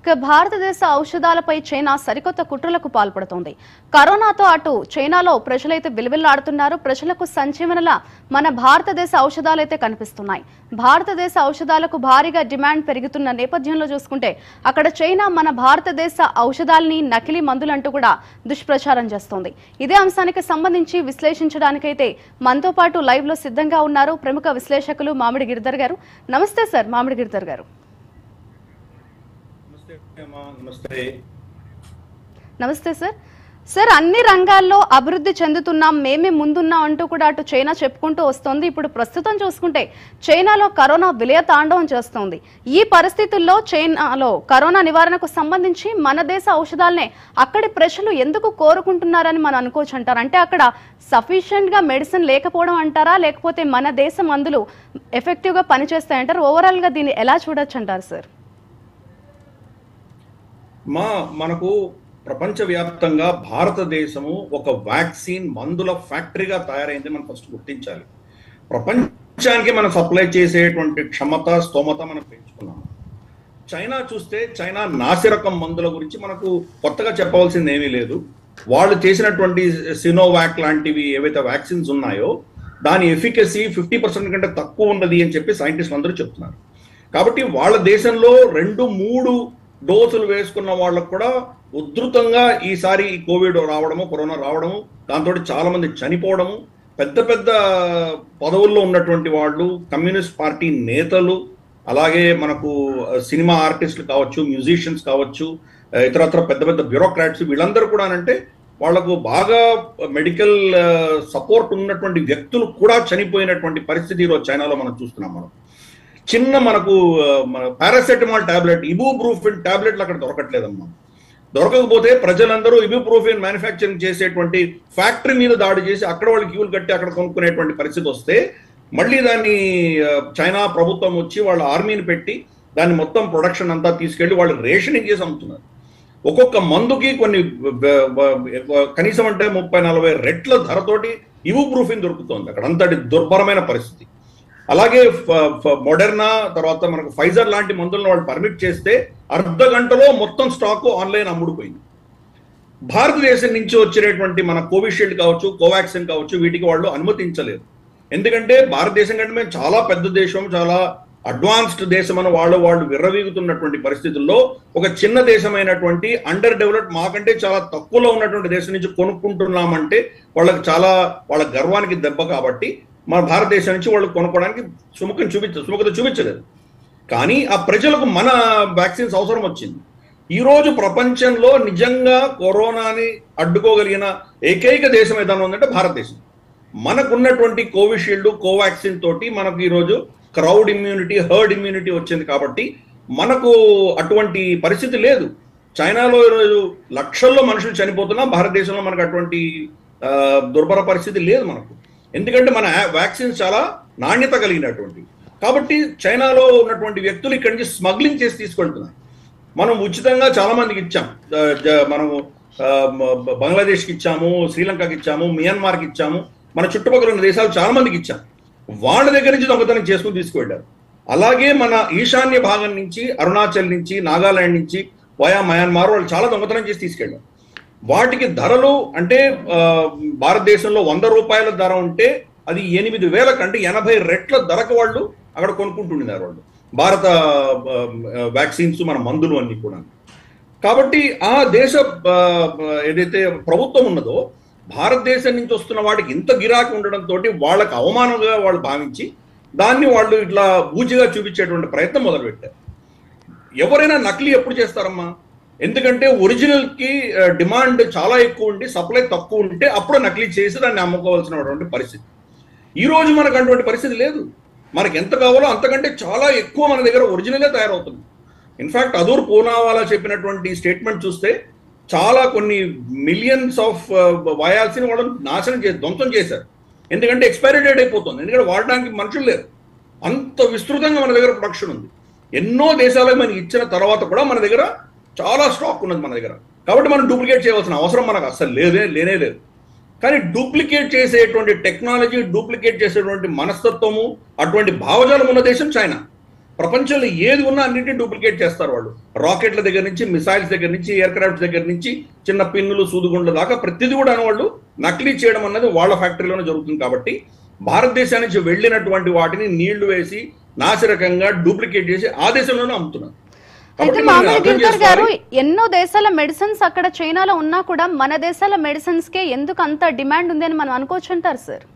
ఇక భారతదేశ ఔషధాలపై చైనా సరికొత్త కుట్రలకు పాల్పడుతోంది కరోనాతో అటు చైనాలో ప్రజలైతే విలువిల్లాడుతున్నారు ప్రజలకు సంజీవనలా మన భారతదేశ ఔషధాలైతే కనిపిస్తున్నాయి భారతదేశ ఔషధాలకు భారీగా డిమాండ్ పెరుగుతున్న నేపథ్యంలో చూసుకుంటే అక్కడ చైనా మన భారతదేశ ఔషధాలని నకిలీ మందులంటూ కూడా దుష్ప్రచారం చేస్తోంది ఇదే అంశానికి సంబంధించి విశ్లేషించడానికైతే మనతో పాటు లైవ్ లో సిద్ధంగా ఉన్నారు ప్రముఖ విశ్లేషకులు మామిడి గిరిధర్ గారు నమస్తే సార్ మామిడి గిరిధర్ గారు నమస్తే అమ్మా నమస్తే నమస్తే సార్ సార్ అన్ని రంగాల్లో అభివృద్ధి చెందుతున్నాం మేమే ముందున్నాం అంటూ కూడా అటు చైనా చెప్పుకుంటూ వస్తోంది ఇప్పుడు ప్రస్తుతం చూసుకుంటే చైనాలో కరోనా విలయ తాండవం చేస్తోంది ఈ పరిస్థితుల్లో చైనాలో కరోనా నివారణకు సంబంధించి మన దేశ ఔషధాలనే అక్కడి ప్రజలు ఎందుకు కోరుకుంటున్నారని మనం అనుకోవచ్చు అంటారు అంటే అక్కడ సఫిషియెంట్ గా మెడిసిన్ లేకపోవడం అంటారా లేకపోతే మన దేశ మందులు ఎఫెక్టివ్ గా పనిచేస్తాయంటారు ఓవరాల్ గా దీన్ని ఎలా చూడొచ్చు అంటారు సార్ మా మనకు ప్రపంచవ్యాప్తంగా భారతదేశము ఒక వ్యాక్సిన్ మందుల ఫ్యాక్టరీగా తయారైంది మనం ఫస్ట్ గుర్తించాలి ప్రపంచానికి మనం సప్లై చేసేటువంటి క్షమత స్తోమత మనం పెంచుకున్నాము చైనా చూస్తే చైనా నాసిరకం మందుల గురించి మనకు కొత్తగా చెప్పవలసింది ఏమీ లేదు వాళ్ళు చేసినటువంటి సినోవాక్ లాంటివి ఏవైతే వ్యాక్సిన్స్ ఉన్నాయో దాని ఎఫికసీ ఫిఫ్టీ పర్సెంట్ కంటే తక్కువ ఉన్నది అని చెప్పి సైంటిస్ట్ అందరూ చెప్తున్నారు కాబట్టి వాళ్ళ దేశంలో రెండు మూడు డోసులు వేసుకున్న వాళ్ళకు కూడా ఉధృతంగా ఈసారి ఈ కోవిడ్ రావడము కరోనా రావడము దాంతో చాలా మంది చనిపోవడము పెద్ద పెద్ద పదవుల్లో ఉన్నటువంటి వాళ్ళు కమ్యూనిస్ట్ పార్టీ నేతలు అలాగే మనకు సినిమా ఆర్టిస్టులు కావచ్చు మ్యూజిషియన్స్ కావచ్చు ఇతరత్ర పెద్ద పెద్ద బ్యూరోక్రాట్స్ వీళ్ళందరూ కూడా అంటే వాళ్లకు బాగా మెడికల్ సపోర్ట్ ఉన్నటువంటి వ్యక్తులు కూడా చనిపోయినటువంటి పరిస్థితి ఈరోజు చైనాలో మనం చూస్తున్నాం మనం చిన్న మనకు పారాసెటమాల్ టాబ్లెట్ ఇబుప్రూఫిన్ టాబ్లెట్లు అక్కడ దొరకట్లేదమ్మా దొరకకపోతే ప్రజలందరూ ఇబుప్రూఫిన్ మ్యానుఫ్యాక్చరింగ్ చేసేటువంటి ఫ్యాక్టరీ మీద దాడి చేసి అక్కడ వాళ్ళు క్యూలు కట్టి అక్కడ కొనుక్కునేటువంటి పరిస్థితి వస్తే మళ్ళీ దాన్ని ఆ, చైనా ప్రభుత్వం వచ్చి వాళ్ళ ఆర్మీని పెట్టి దాన్ని మొత్తం ప్రొడక్షన్ అంతా తీసుకెళ్లి వాళ్ళు రేషనింగ్ చేసి అమ్ముతున్నారు ఒక్కొక్క మందుకి కొన్ని బ- బ- కనీసం అంటే ముప్పై నలభై రెట్ల ధరతోటి ఇబుప్రూఫిన్ దొరుకుతోంది అక్కడ అంతటి దుర్భరమైన పరిస్థితి అలాగే ఫ- ఫ- మోడెర్నా తర్వాత మనకు ఫైజర్ లాంటి మందులను వాళ్ళు పర్మిట్ చేస్తే అర్ధ గంటలో మొత్తం స్టాక్ ఆన్లైన్ అమ్ముడుపోయింది భారతదేశం నుంచి వచ్చినటువంటి మన కోవిషీల్డ్ కావచ్చు కోవాక్సిన్ కావచ్చు వీటికి వాళ్ళు అనుమతించలేదు ఎందుకంటే భారతదేశం కంటే మేము చాలా పెద్ద దేశం చాలా అడ్వాన్స్డ్ దేశం అని వాళ్ళు వాళ్ళు విర్రవీగుతున్నటువంటి పరిస్థితుల్లో ఒక చిన్న దేశమైనటువంటి అండర్ డెవలప్డ్ మాకంటే చాలా తక్కువలో ఉన్నటువంటి దేశం నుంచి కొనుక్కుంటున్నామంటే వాళ్ళకి చాలా వాళ్ళ గర్వానికి దెబ్బ కాబట్టి మన భారతదేశం నుంచి వాళ్ళు కొనుక్కోవడానికి సుముఖం చూపించ సుముఖత చూపించలేదు కానీ ఆ ప్రజలకు మన వ్యాక్సిన్స్ అవసరం వచ్చింది ఈ రోజు ప్రపంచంలో నిజంగా కరోనాని అడ్డుకోగలిగిన ఏకైక దేశం ఏదైనా ఉందంటే భారతదేశం మనకున్నటువంటి కోవిషీల్డ్ కోవాక్సిన్ తోటి మనకు ఈరోజు క్రౌడ్ ఇమ్యూనిటీ హర్డ్ ఇమ్యూనిటీ వచ్చింది కాబట్టి మనకు అటువంటి పరిస్థితి లేదు చైనాలో ఈరోజు లక్షల్లో మనుషులు చనిపోతున్నా భారతదేశంలో మనకు అటువంటి ఆ, దుర్భర పరిస్థితి లేదు మనకు ఎందుకంటే మన వ్యాక్సిన్స్ చాలా నాణ్యత కలిగినటువంటి కాబట్టి చైనాలో ఉన్నటువంటి వ్యక్తులు ఇక్కడి నుంచి స్మగ్లింగ్ చేసి తీసుకెళ్తున్నారు మనం ఉచితంగా చాలా మందికి ఇచ్చాం ఆ, జ- మనము ఆ, మ- బంగ్లాదేశ్కి ఇచ్చాము శ్రీలంకకి ఇచ్చాము మియన్మార్కి ఇచ్చాము మన చుట్టుపక్కల ఉన్న దేశాలు చాలా మందికి ఇచ్చాం వాళ్ళ దగ్గర నుంచి దొంగతనం చేసుకుని తీసుకువెళ్ళారు అలాగే మన ఈశాన్య భాగం నుంచి అరుణాచల్ నుంచి నాగాలాండ్ నుంచి వయా మయన్మార్ వాళ్ళు చాలా దొంగతనం చేసి తీసుకెళ్ళారు వాటికి ధరలు అంటే ఆ, భారతదేశంలో వంద రూపాయల ధర ఉంటే అది ఎనిమిది వేల కంటే ఎనభై రెట్ల ధరకు వాళ్ళు అక్కడ కొనుక్కుంటున్నారు వాళ్ళు భారత ఆ, వ్యాక్సిన్స్ మన మందులు అన్ని కూడా కాబట్టి ఆ దేశ ఆ, ఏదైతే ప్రభుత్వం ఉన్నదో భారతదేశం నుంచి వస్తున్న వాటికి ఇంత గిరాకీ ఉండడంతో వాళ్ళకి అవమానంగా వాళ్ళు భావించి దాన్ని వాళ్ళు ఇట్లా బూచిగా చూపించేటువంటి ప్రయత్నం మొదలుపెట్టారు ఎవరైనా నకిలీ ఎప్పుడు చేస్తారమ్మా ఎందుకంటే ఒరిజినల్ కి ఆ, డిమాండ్ చాలా ఎక్కువ ఉండి సప్లై తక్కువ ఉంటే అప్పుడు నకిలీ చేసి దాన్ని అమ్ముకోవాల్సినటువంటి పరిస్థితి ఈ రోజు మనకు అటువంటి పరిస్థితి లేదు మనకి ఎంత కావాలో అంతకంటే చాలా ఎక్కువ మన దగ్గర ఒరిజినలే తయారవుతుంది ఇన్ఫాక్ట్ అదూర్ పూనావాలా చెప్పినటువంటి స్టేట్మెంట్ చూస్తే చాలా కొన్ని మిలియన్స్ ఆఫ్ వయాల్సిని వాళ్ళు నాశనం చేసి ధ్వంసం చేశారు ఎందుకంటే ఎక్స్పైరీ డేట్ అయిపోతుంది ఎందుకంటే వాడడానికి మనుషులు లేరు అంత విస్తృతంగా మన దగ్గర ప్రొడక్షన్ ఉంది ఎన్నో దేశాలకు మనకి ఇచ్చిన తర్వాత కూడా మన దగ్గర చాలా స్టాక్ ఉన్నది మన దగ్గర కాబట్టి మనం డూప్లికేట్ చేయవలసిన అవసరం మనకు అస్సలు లేదే లేనే లేదు కానీ డూప్లికేట్ చేసేటువంటి టెక్నాలజీ డూప్లికేట్ చేసేటువంటి మనస్తత్వము అటువంటి భావజాలం ఉన్న దేశం చైనా ప్రపంచంలో ఏది ఉన్నా అన్నింటినీ డూప్లికేట్ చేస్తారు వాళ్ళు రాకెట్ల దగ్గర నుంచి మిసైల్స్ దగ్గర నుంచి ఎయిర్ క్రాఫ్ట్ దగ్గర నుంచి చిన్న పిన్నులు సూదుగుండ్ల దాకా ప్రతిదీ కూడా వాళ్ళు నకిలీ చేయడం అన్నది వాళ్ళ ఫ్యాక్టరీలోనే జరుగుతుంది కాబట్టి భారతదేశం నుంచి వెళ్ళినటువంటి వాటిని నీళ్లు వేసి నాసిరకంగా డూప్లికేట్ చేసి ఆ దేశంలోనే అమ్ముతున్నారు అయితే కాబట్టి మనం మామూలు అర్థం గిరిధర్ గారు చేసుకోవాలి ఎన్నో దేశాల మెడిసిన్స్ అక్కడ చైనాలో ఉన్నా కూడా మన దేశాల మెడిసిన్స్ కే ఎందుకు అంత డిమాండ్ ఉంది అని మనం అనుకోవచ్చు అంటారు సార్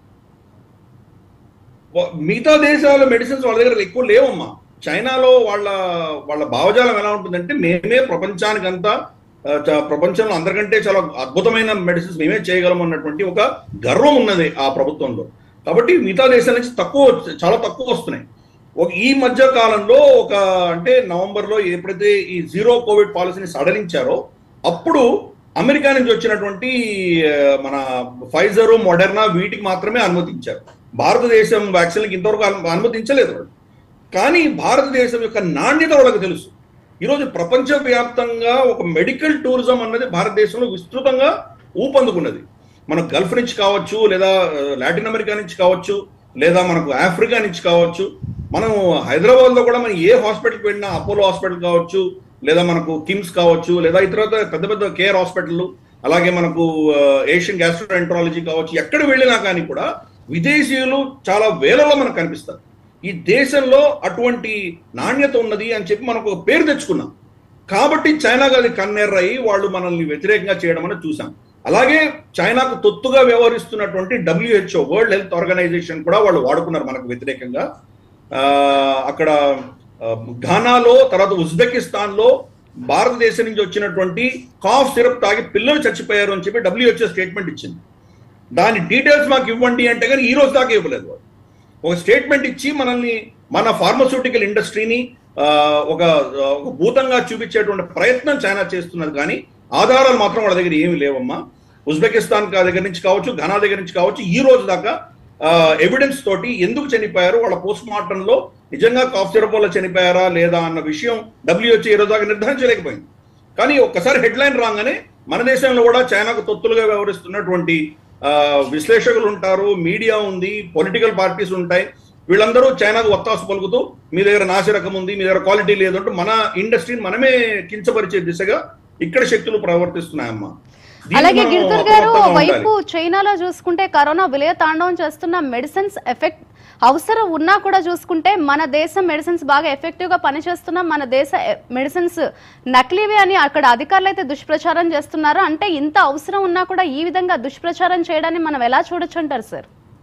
వా- మిగతా దేశాల మెడిసిన్స్ వాళ్ళ దగ్గర ఎక్కువ లేవమ్మా చైనాలో వాళ్ళ వాళ్ళ భావజాలం ఎలా ఉంటుందంటే మేమే ప్రపంచానికంతా ఆ, చ- ప్రపంచంలో అందరికంటే చాలా అద్భుతమైన మెడిసిన్స్ మేమే చేయగలం అన్నటువంటి ఒక గర్వం ఉన్నది ఆ ప్రభుత్వంలో కాబట్టి మిగతా దేశాల నుంచి తక్కువ వచ్చ- చాలా తక్కువ వస్తున్నాయి ఒక ఈ మధ్య కాలంలో ఒక అంటే నవంబర్ లో ఎప్పుడైతే ఈ జీరో కోవిడ్ పాలసీని సడలించారో అప్పుడు అమెరికా నుంచి వచ్చినటువంటి ఆ, మన ఫైజర్ మోడర్నా వీటికి మాత్రమే అనుమతించారు భారతదేశం వ్యాక్సిన్కి ఇంతవరకు అను- అనుమతించలేదు వాళ్ళు కానీ భారతదేశం యొక్క నాణ్యత వాళ్ళకి తెలుసు ఈరోజు ప్రపంచవ్యాప్తంగా ఒక మెడికల్ టూరిజం అన్నది భారతదేశంలో విస్తృతంగా ఊపందుకున్నది మన గల్ఫ్ నుంచి కావచ్చు లేదా ఆ, లాటిన్ అమెరికా నుంచి కావచ్చు లేదా మనకు ఆఫ్రికా నుంచి కావచ్చు మనం హైదరాబాద్ లో కూడా మనం ఏ హాస్పిటల్కి వెళ్ళినా అపోలో హాస్పిటల్ కావచ్చు లేదా మనకు కిమ్స్ కావచ్చు లేదా ఇతర పెద్ద పెద్ద కేర్ హాస్పిటల్ అలాగే మనకు ఆ, ఏషియన్ గ్యాస్ట్రోఎంట్రాలజీ కావచ్చు ఎక్కడ వెళ్ళినా కానీ కూడా విదేశీయులు చాలా వేలలో మనకు కనిపిస్తారు ఈ దేశంలో అటువంటి నాణ్యత ఉన్నది అని చెప్పి మనకు ఒక పేరు తెచ్చుకున్నాం కాబట్టి చైనాకు అది కన్నెర్రయి వాళ్ళు మనల్ని వ్యతిరేకంగా చేయడం అనేది చూసాం అలాగే చైనాకు తొత్తుగా వ్యవహరిస్తున్నటువంటి డబ్ల్యూహెచ్ఓ వరల్డ్ హెల్త్ ఆర్గనైజేషన్ కూడా వాళ్ళు వాడుకున్నారు మనకు వ్యతిరేకంగా ఆ, అక్కడ ఆ, ఘానాలో తర్వాత ఉజ్బెకిస్తాన్ లో భారతదేశం నుంచి వచ్చినటువంటి కాఫ్ సిరప్ తాగి పిల్లలు చచ్చిపోయారు అని చెప్పి డబ్ల్యూహెచ్ఓ స్టేట్మెంట్ ఇచ్చింది దాని డీటెయిల్స్ మాకు ఇవ్వండి అంటే కానీ ఈ రోజు దాకా ఇవ్వలేదు వాళ్ళు ఒక స్టేట్మెంట్ ఇచ్చి మనల్ని మన ఫార్మస్యూటికల్ ఇండస్ట్రీని ఆ, ఒక ఒక భూతంగా చూపించేటువంటి ప్రయత్నం చైనా చేస్తున్నది కానీ ఆధారాలు మాత్రం వాళ్ళ దగ్గర ఏమి లేవమ్మా ఉజ్బెకిస్తాన్ కా- దగ్గర నుంచి కావచ్చు ఘనా దగ్గర నుంచి కావచ్చు ఈ రోజు దాకా ఎవిడెన్స్ తోటి ఎందుకు చనిపోయారు వాళ్ళ పోస్ట్ మార్టం లో నిజంగా కాఫ్ సిరప్ వల్ల చనిపోయారా లేదా అన్న విషయం డబ్ల్యూహెచ్ఓ ఈ రోజు దాకా నిర్ధారించలేకపోయింది కానీ ఒక్కసారి హెడ్లైన్ రాగానే మన దేశంలో కూడా చైనాకు తొత్తులుగా వ్యవహరిస్తున్నటువంటి ఆ, విశ్లేషకులు ఉంటారు మీడియా ఉంది పొలిటికల్ పార్టీస్ ఉంటాయి వీళ్ళందరూ చైనాకు ఒత్తాసు పలుకుతూ మీ దగ్గర నాసిరకం ఉంది మీ దగ్గర క్వాలిటీ లేదు అంటూ మన ఇండస్ట్రీని మనమే కించపరిచే దిశగా ఇక్కడ శక్తులు ప్రవర్తిస్తున్నాయమ్మా దీనికి అలాగే మనం గిరిధర్ గారు అప్రమత్తంగా ఉండాలి. వైపు చైనాలో చూసుకుంటే కరోనా విలయ తాండవం చేస్తున్న మెడిసిన్స్ ఎఫెక్ట్ అవసరం ఉన్నా కూడా చూసుకుంటే మన దేశం మెడిసిన్స్ బాగా ఎఫెక్టివ్ గా పనిచేస్తున్న మన దేశ మెడిసిన్స్ నకిలీవి అని అక్కడ అధికారులు అయితే దుష్ప్రచారం చేస్తున్నారు అంటే ఇంత అవసరం ఉన్నా కూడా ఈ విధంగా దుష్ప్రచారం చేయడాన్ని మనం ఎలా చూడొచ్చు అంటారు సార్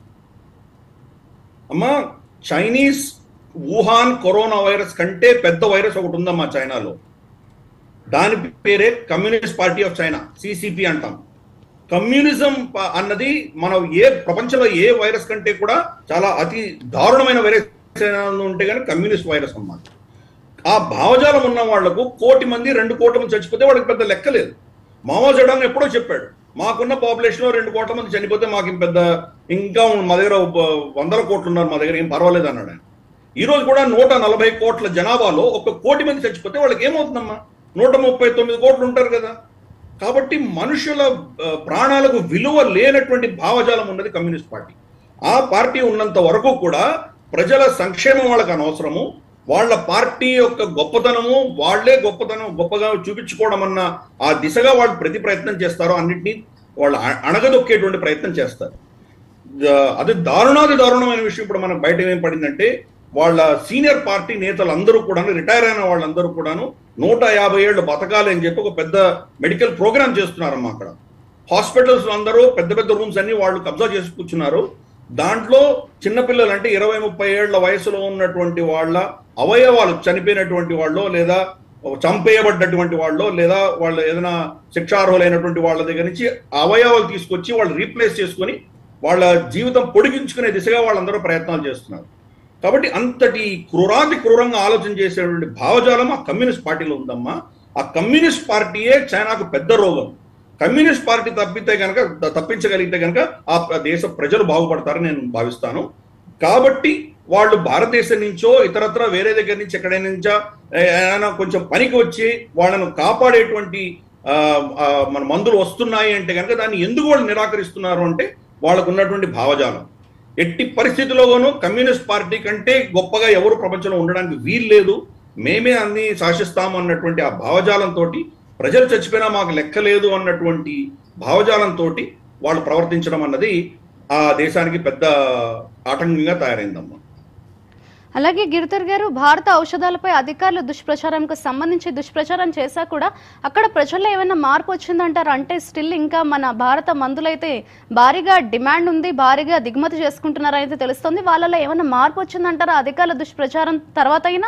అమ్మా చైనీస్ వుహాన్ కరోనా వైరస్ కంటే పెద్ద వైరస్ ఒకటి ఉందమ్మా చైనాలో దాని పేరే communist party of China CCP అంటాం కమ్యూనిజం ప- అన్నది మనం ఏ ప్రపంచంలో ఏ వైరస్ కంటే కూడా చాలా అతి దారుణమైన వైరస్ ఏదైనా ఉంటే కానీ కమ్యూనిస్ట్ వైరస్ అన్నమాట ఆ భావజాలం ఉన్న వాళ్లకు కోటి మంది రెండు కోట్ల మంది చచ్చిపోతే వాడికి పెద్ద లెక్క లేదు మామో జడాంగ్ ఎప్పుడో చెప్పాడు మాకున్న పాపులేషన్ లో రెండు కోట్ల మంది చనిపోతే మాకు ఇంక పెద్ద ఇంకా మా దగ్గర ఒక వందల కోట్లు ఉన్నారు మా దగ్గర ఏం పర్వాలేదు అన్నాడు ఆయన ఈ రోజు కూడా నూట నలభై కోట్ల జనాభాలో ఒక కోటి మంది చచ్చిపోతే వాళ్ళకి ఏమవుతుందమ్మా నూట ముప్పై తొమ్మిది కోట్లు ఉంటారు కదా కాబట్టి మనుషుల ఆ, ప్రాణాలకు విలువ లేనటువంటి భావజాలం ఉన్నది కమ్యూనిస్ట్ పార్టీ ఆ పార్టీ ఉన్నంత వరకు కూడా ప్రజల సంక్షేమం వాళ్ళకి అనవసరము వాళ్ళ పార్టీ యొక్క గొప్పతనము వాళ్ళే గొప్పతనం గొప్పగా చూపించుకోవడం అన్న ఆ దిశగా వాళ్ళు ప్రతి ప్రయత్నం చేస్తారో అన్నిటినీ వాళ్ళు అ- అణగదొక్కేటువంటి ప్రయత్నం చేస్తారు ద- అది దారుణాది దారుణమైన విషయం ఇప్పుడు మనకు బయట ఏం పడిందంటే వాళ్ళ సీనియర్ పార్టీ నేతలు అందరూ కూడాను రిటైర్ అయిన వాళ్ళందరూ కూడాను నూట యాభై ఏళ్ళు బతకాలి అని చెప్పి ఒక పెద్ద మెడికల్ ప్రోగ్రామ్ చేస్తున్నారమ్మా అక్కడ హాస్పిటల్స్ అందరూ పెద్ద పెద్ద రూమ్స్ అన్ని వాళ్ళు కబ్జా చేసి కూర్చున్నారు దాంట్లో చిన్నపిల్లలు అంటే ఇరవై ముప్పై ఏళ్ల వయసులో ఉన్నటువంటి వాళ్ళ అవయవాలు చనిపోయినటువంటి వాళ్ళు లేదా చంపేయబడ్డటువంటి వాళ్ళు లేదా వాళ్ళు ఏదైనా శిక్షార్హులైనటువంటి వాళ్ళ దగ్గర నుంచి ఆ అవయవాలు తీసుకొచ్చి వాళ్ళు రీప్లేస్ చేసుకొని వాళ్ళ జీవితం పొడిగించుకునే దిశగా వాళ్ళందరూ ప్రయత్నాలు చేస్తున్నారు కాబట్టి అంతటి క్రూరాతి క్రూరంగా ఆలోచన చేసేటువంటి భావజాలం ఆ కమ్యూనిస్ట్ పార్టీలో ఉందమ్మా ఆ కమ్యూనిస్ట్ పార్టీయే చైనాకు పెద్ద రోగం కమ్యూనిస్ట్ పార్టీ తప్పితే కనుక తప్పించగలిగితే కనుక ఆ ప్ర- దేశ ప్రజలు బాగుపడతారని నేను భావిస్తాను కాబట్టి వాళ్ళు భారతదేశం నుంచో ఇతరత్ర వేరే దగ్గర నుంచి ఎక్కడైనా నుంచో ఏ- ఏమైనా కొంచెం పనికి వచ్చి వాళ్ళను కాపాడేటువంటి ఆ, ఆ, మన మందులు వస్తున్నాయి అంటే కనుక దాన్ని ఎందుకు వాళ్ళు నిరాకరిస్తున్నారు అంటే వాళ్ళకు ఉన్నటువంటి భావజాలం ఎట్టి పరిస్థితుల్లోనూ కమ్యూనిస్ట్ పార్టీ కంటే గొప్పగా ఎవరు ప్రపంచంలో ఉండడానికి వీలు లేదు మేమే అన్ని శాసిస్తాము అన్నటువంటి ఆ భావజాలంతో ప్రజలు చచ్చిపోయినా మాకు లెక్క లేదు అన్నటువంటి భావజాలంతో వాళ్ళు ప్రవర్తించడం అన్నది ఆ దేశానికి పెద్ద ఆటంకంగా తయారైందమ్మా అలాగే గిరిధర్ గారు భారత ఔషధాలపై అధికారులు దుష్ప్రచారంకు సంబంధించి దుష్ప్రచారం చేశా కూడా అక్కడ ప్రజల్లో ఏమైనా మార్పు వచ్చిందంటారు అంటే స్టిల్ ఇంకా మన భారత మందులైతే భారీగా డిమాండ్ ఉంది భారీగా దిగుమతి చేసుకుంటున్నారు అయితే తెలుస్తుంది వాళ్ళలో ఏమైనా మార్పు వచ్చిందంటారా అధికారుల దుష్ప్రచారం తర్వాత అయినా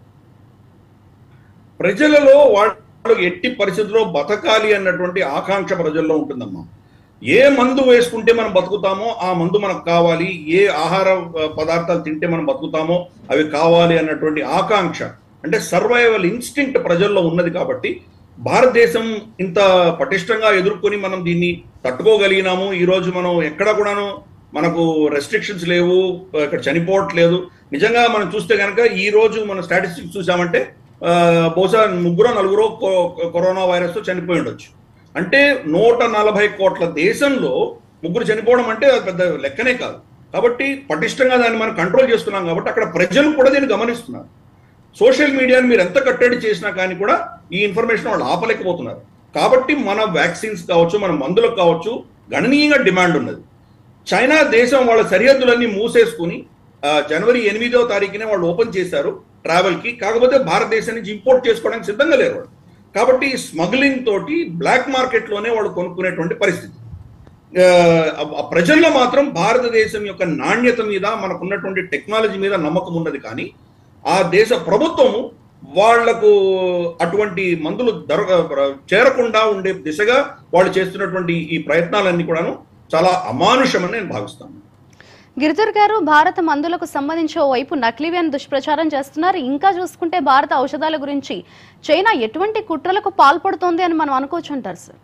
ప్రజలలో వాళ్ళు ఎట్టి పరిస్థితుల్లో బతకాలి అన్నటువంటి ఆకాంక్ష ప్రజల్లో ఉంటుందమ్మా ఏ మందు వేసుకుంటే మనం బతుకుతామో ఆ మందు మనకు కావాలి ఏ ఆహార ఆ, పదార్థాలు తింటే మనం బతుకుతామో అవి కావాలి అన్నటువంటి ఆకాంక్ష అంటే సర్వైవల్ ఇన్స్టింక్ట్ ప్రజల్లో ఉన్నది కాబట్టి భారతదేశం ఇంత పటిష్టంగా ఎదుర్కొని మనం దీన్ని తట్టుకోగలిగినాము ఈ రోజు మనం ఎక్కడ కూడాను మనకు రెస్ట్రిక్షన్స్ లేవు ఇక్కడ చనిపోవట్లేదు నిజంగా మనం చూస్తే కనుక ఈ రోజు మన స్టాటిస్టిక్స్ చూసామంటే ఆ, బహుశా ముగ్గురో నలుగురో కో- కరోనా వైరస్ తో చనిపోయి ఉండొచ్చు అంటే నూట నలభై కోట్ల దేశంలో ముగ్గురు చనిపోవడం అంటే అది పెద్ద లెక్కనే కాదు కాబట్టి పటిష్టంగా దాన్ని మనం కంట్రోల్ చేస్తున్నాం కాబట్టి అక్కడ ప్రజలు కూడా దీన్ని గమనిస్తున్నారు సోషల్ మీడియాని మీరు ఎంత కట్టడి చేసినా కానీ కూడా ఈ ఇన్ఫర్మేషన్ వాళ్ళు ఆపలేకపోతున్నారు కాబట్టి మన వ్యాక్సిన్స్ కావచ్చు మన మందులకు కావచ్చు గణనీయంగా డిమాండ్ ఉన్నది చైనా దేశం వాళ్ళ సరిహద్దులన్నీ మూసేసుకుని ఆ, జనవరి ఎనిమిదో తారీఖునే వాళ్ళు ఓపెన్ చేశారు ట్రావెల్ కి కాకపోతే భారతదేశం నుంచి ఇంపోర్ట్ చేసుకోవడానికి సిద్ధంగా లేరు వాళ్ళు కాబట్టి స్మగ్లింగ్ తోటి బ్లాక్ మార్కెట్ లోనే వాళ్ళు కొనుక్కునేటువంటి పరిస్థితి ఆ, ఆ ప్రజల్లో మాత్రం భారతదేశం యొక్క నాణ్యత మీద మనకున్నటువంటి టెక్నాలజీ మీద నమ్మకం ఉన్నది కానీ ఆ దేశ ప్రభుత్వము వాళ్లకు అటువంటి మందులు దొర చేరకుండా ఉండే దిశగా వాళ్ళు చేస్తున్నటువంటి ఈ ప్రయత్నాలన్నీ కూడాను చాలా అమానుషమని నేను భావిస్తాను గిరిధర్ గారు భారత మందులకు సంబంధించి ఓవైపు నకిలీవి అని దుష్ప్రచారం చేస్తున్నారు ఇంకా చూసుకుంటే భారత ఔషధాల గురించి చైనా ఎటువంటి కుట్రలకు పాల్పడుతోంది అని మనం అనుకోవచ్చు అంటారు sir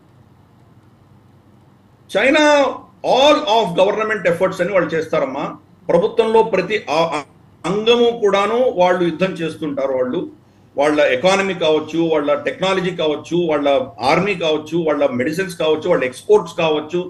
China all of government efforts అని వాళ్ళు చేస్తారమ్మా ప్రభుత్వంలో ప్రతి ఆ- ఆ అంగము కూడాను వాళ్ళు యుద్ధం చేస్తుంటారు వాళ్ళు వాళ్ళ ఎకానమీ కావచ్చు వాళ్ళ టెక్నాలజీ కావచ్చు వాళ్ళ ఆర్మీ కావచ్చు వాళ్ళ మెడిసిన్స్ కావచ్చు వాళ్ళ ఎక్స్పోర్ట్స్ కావచ్చు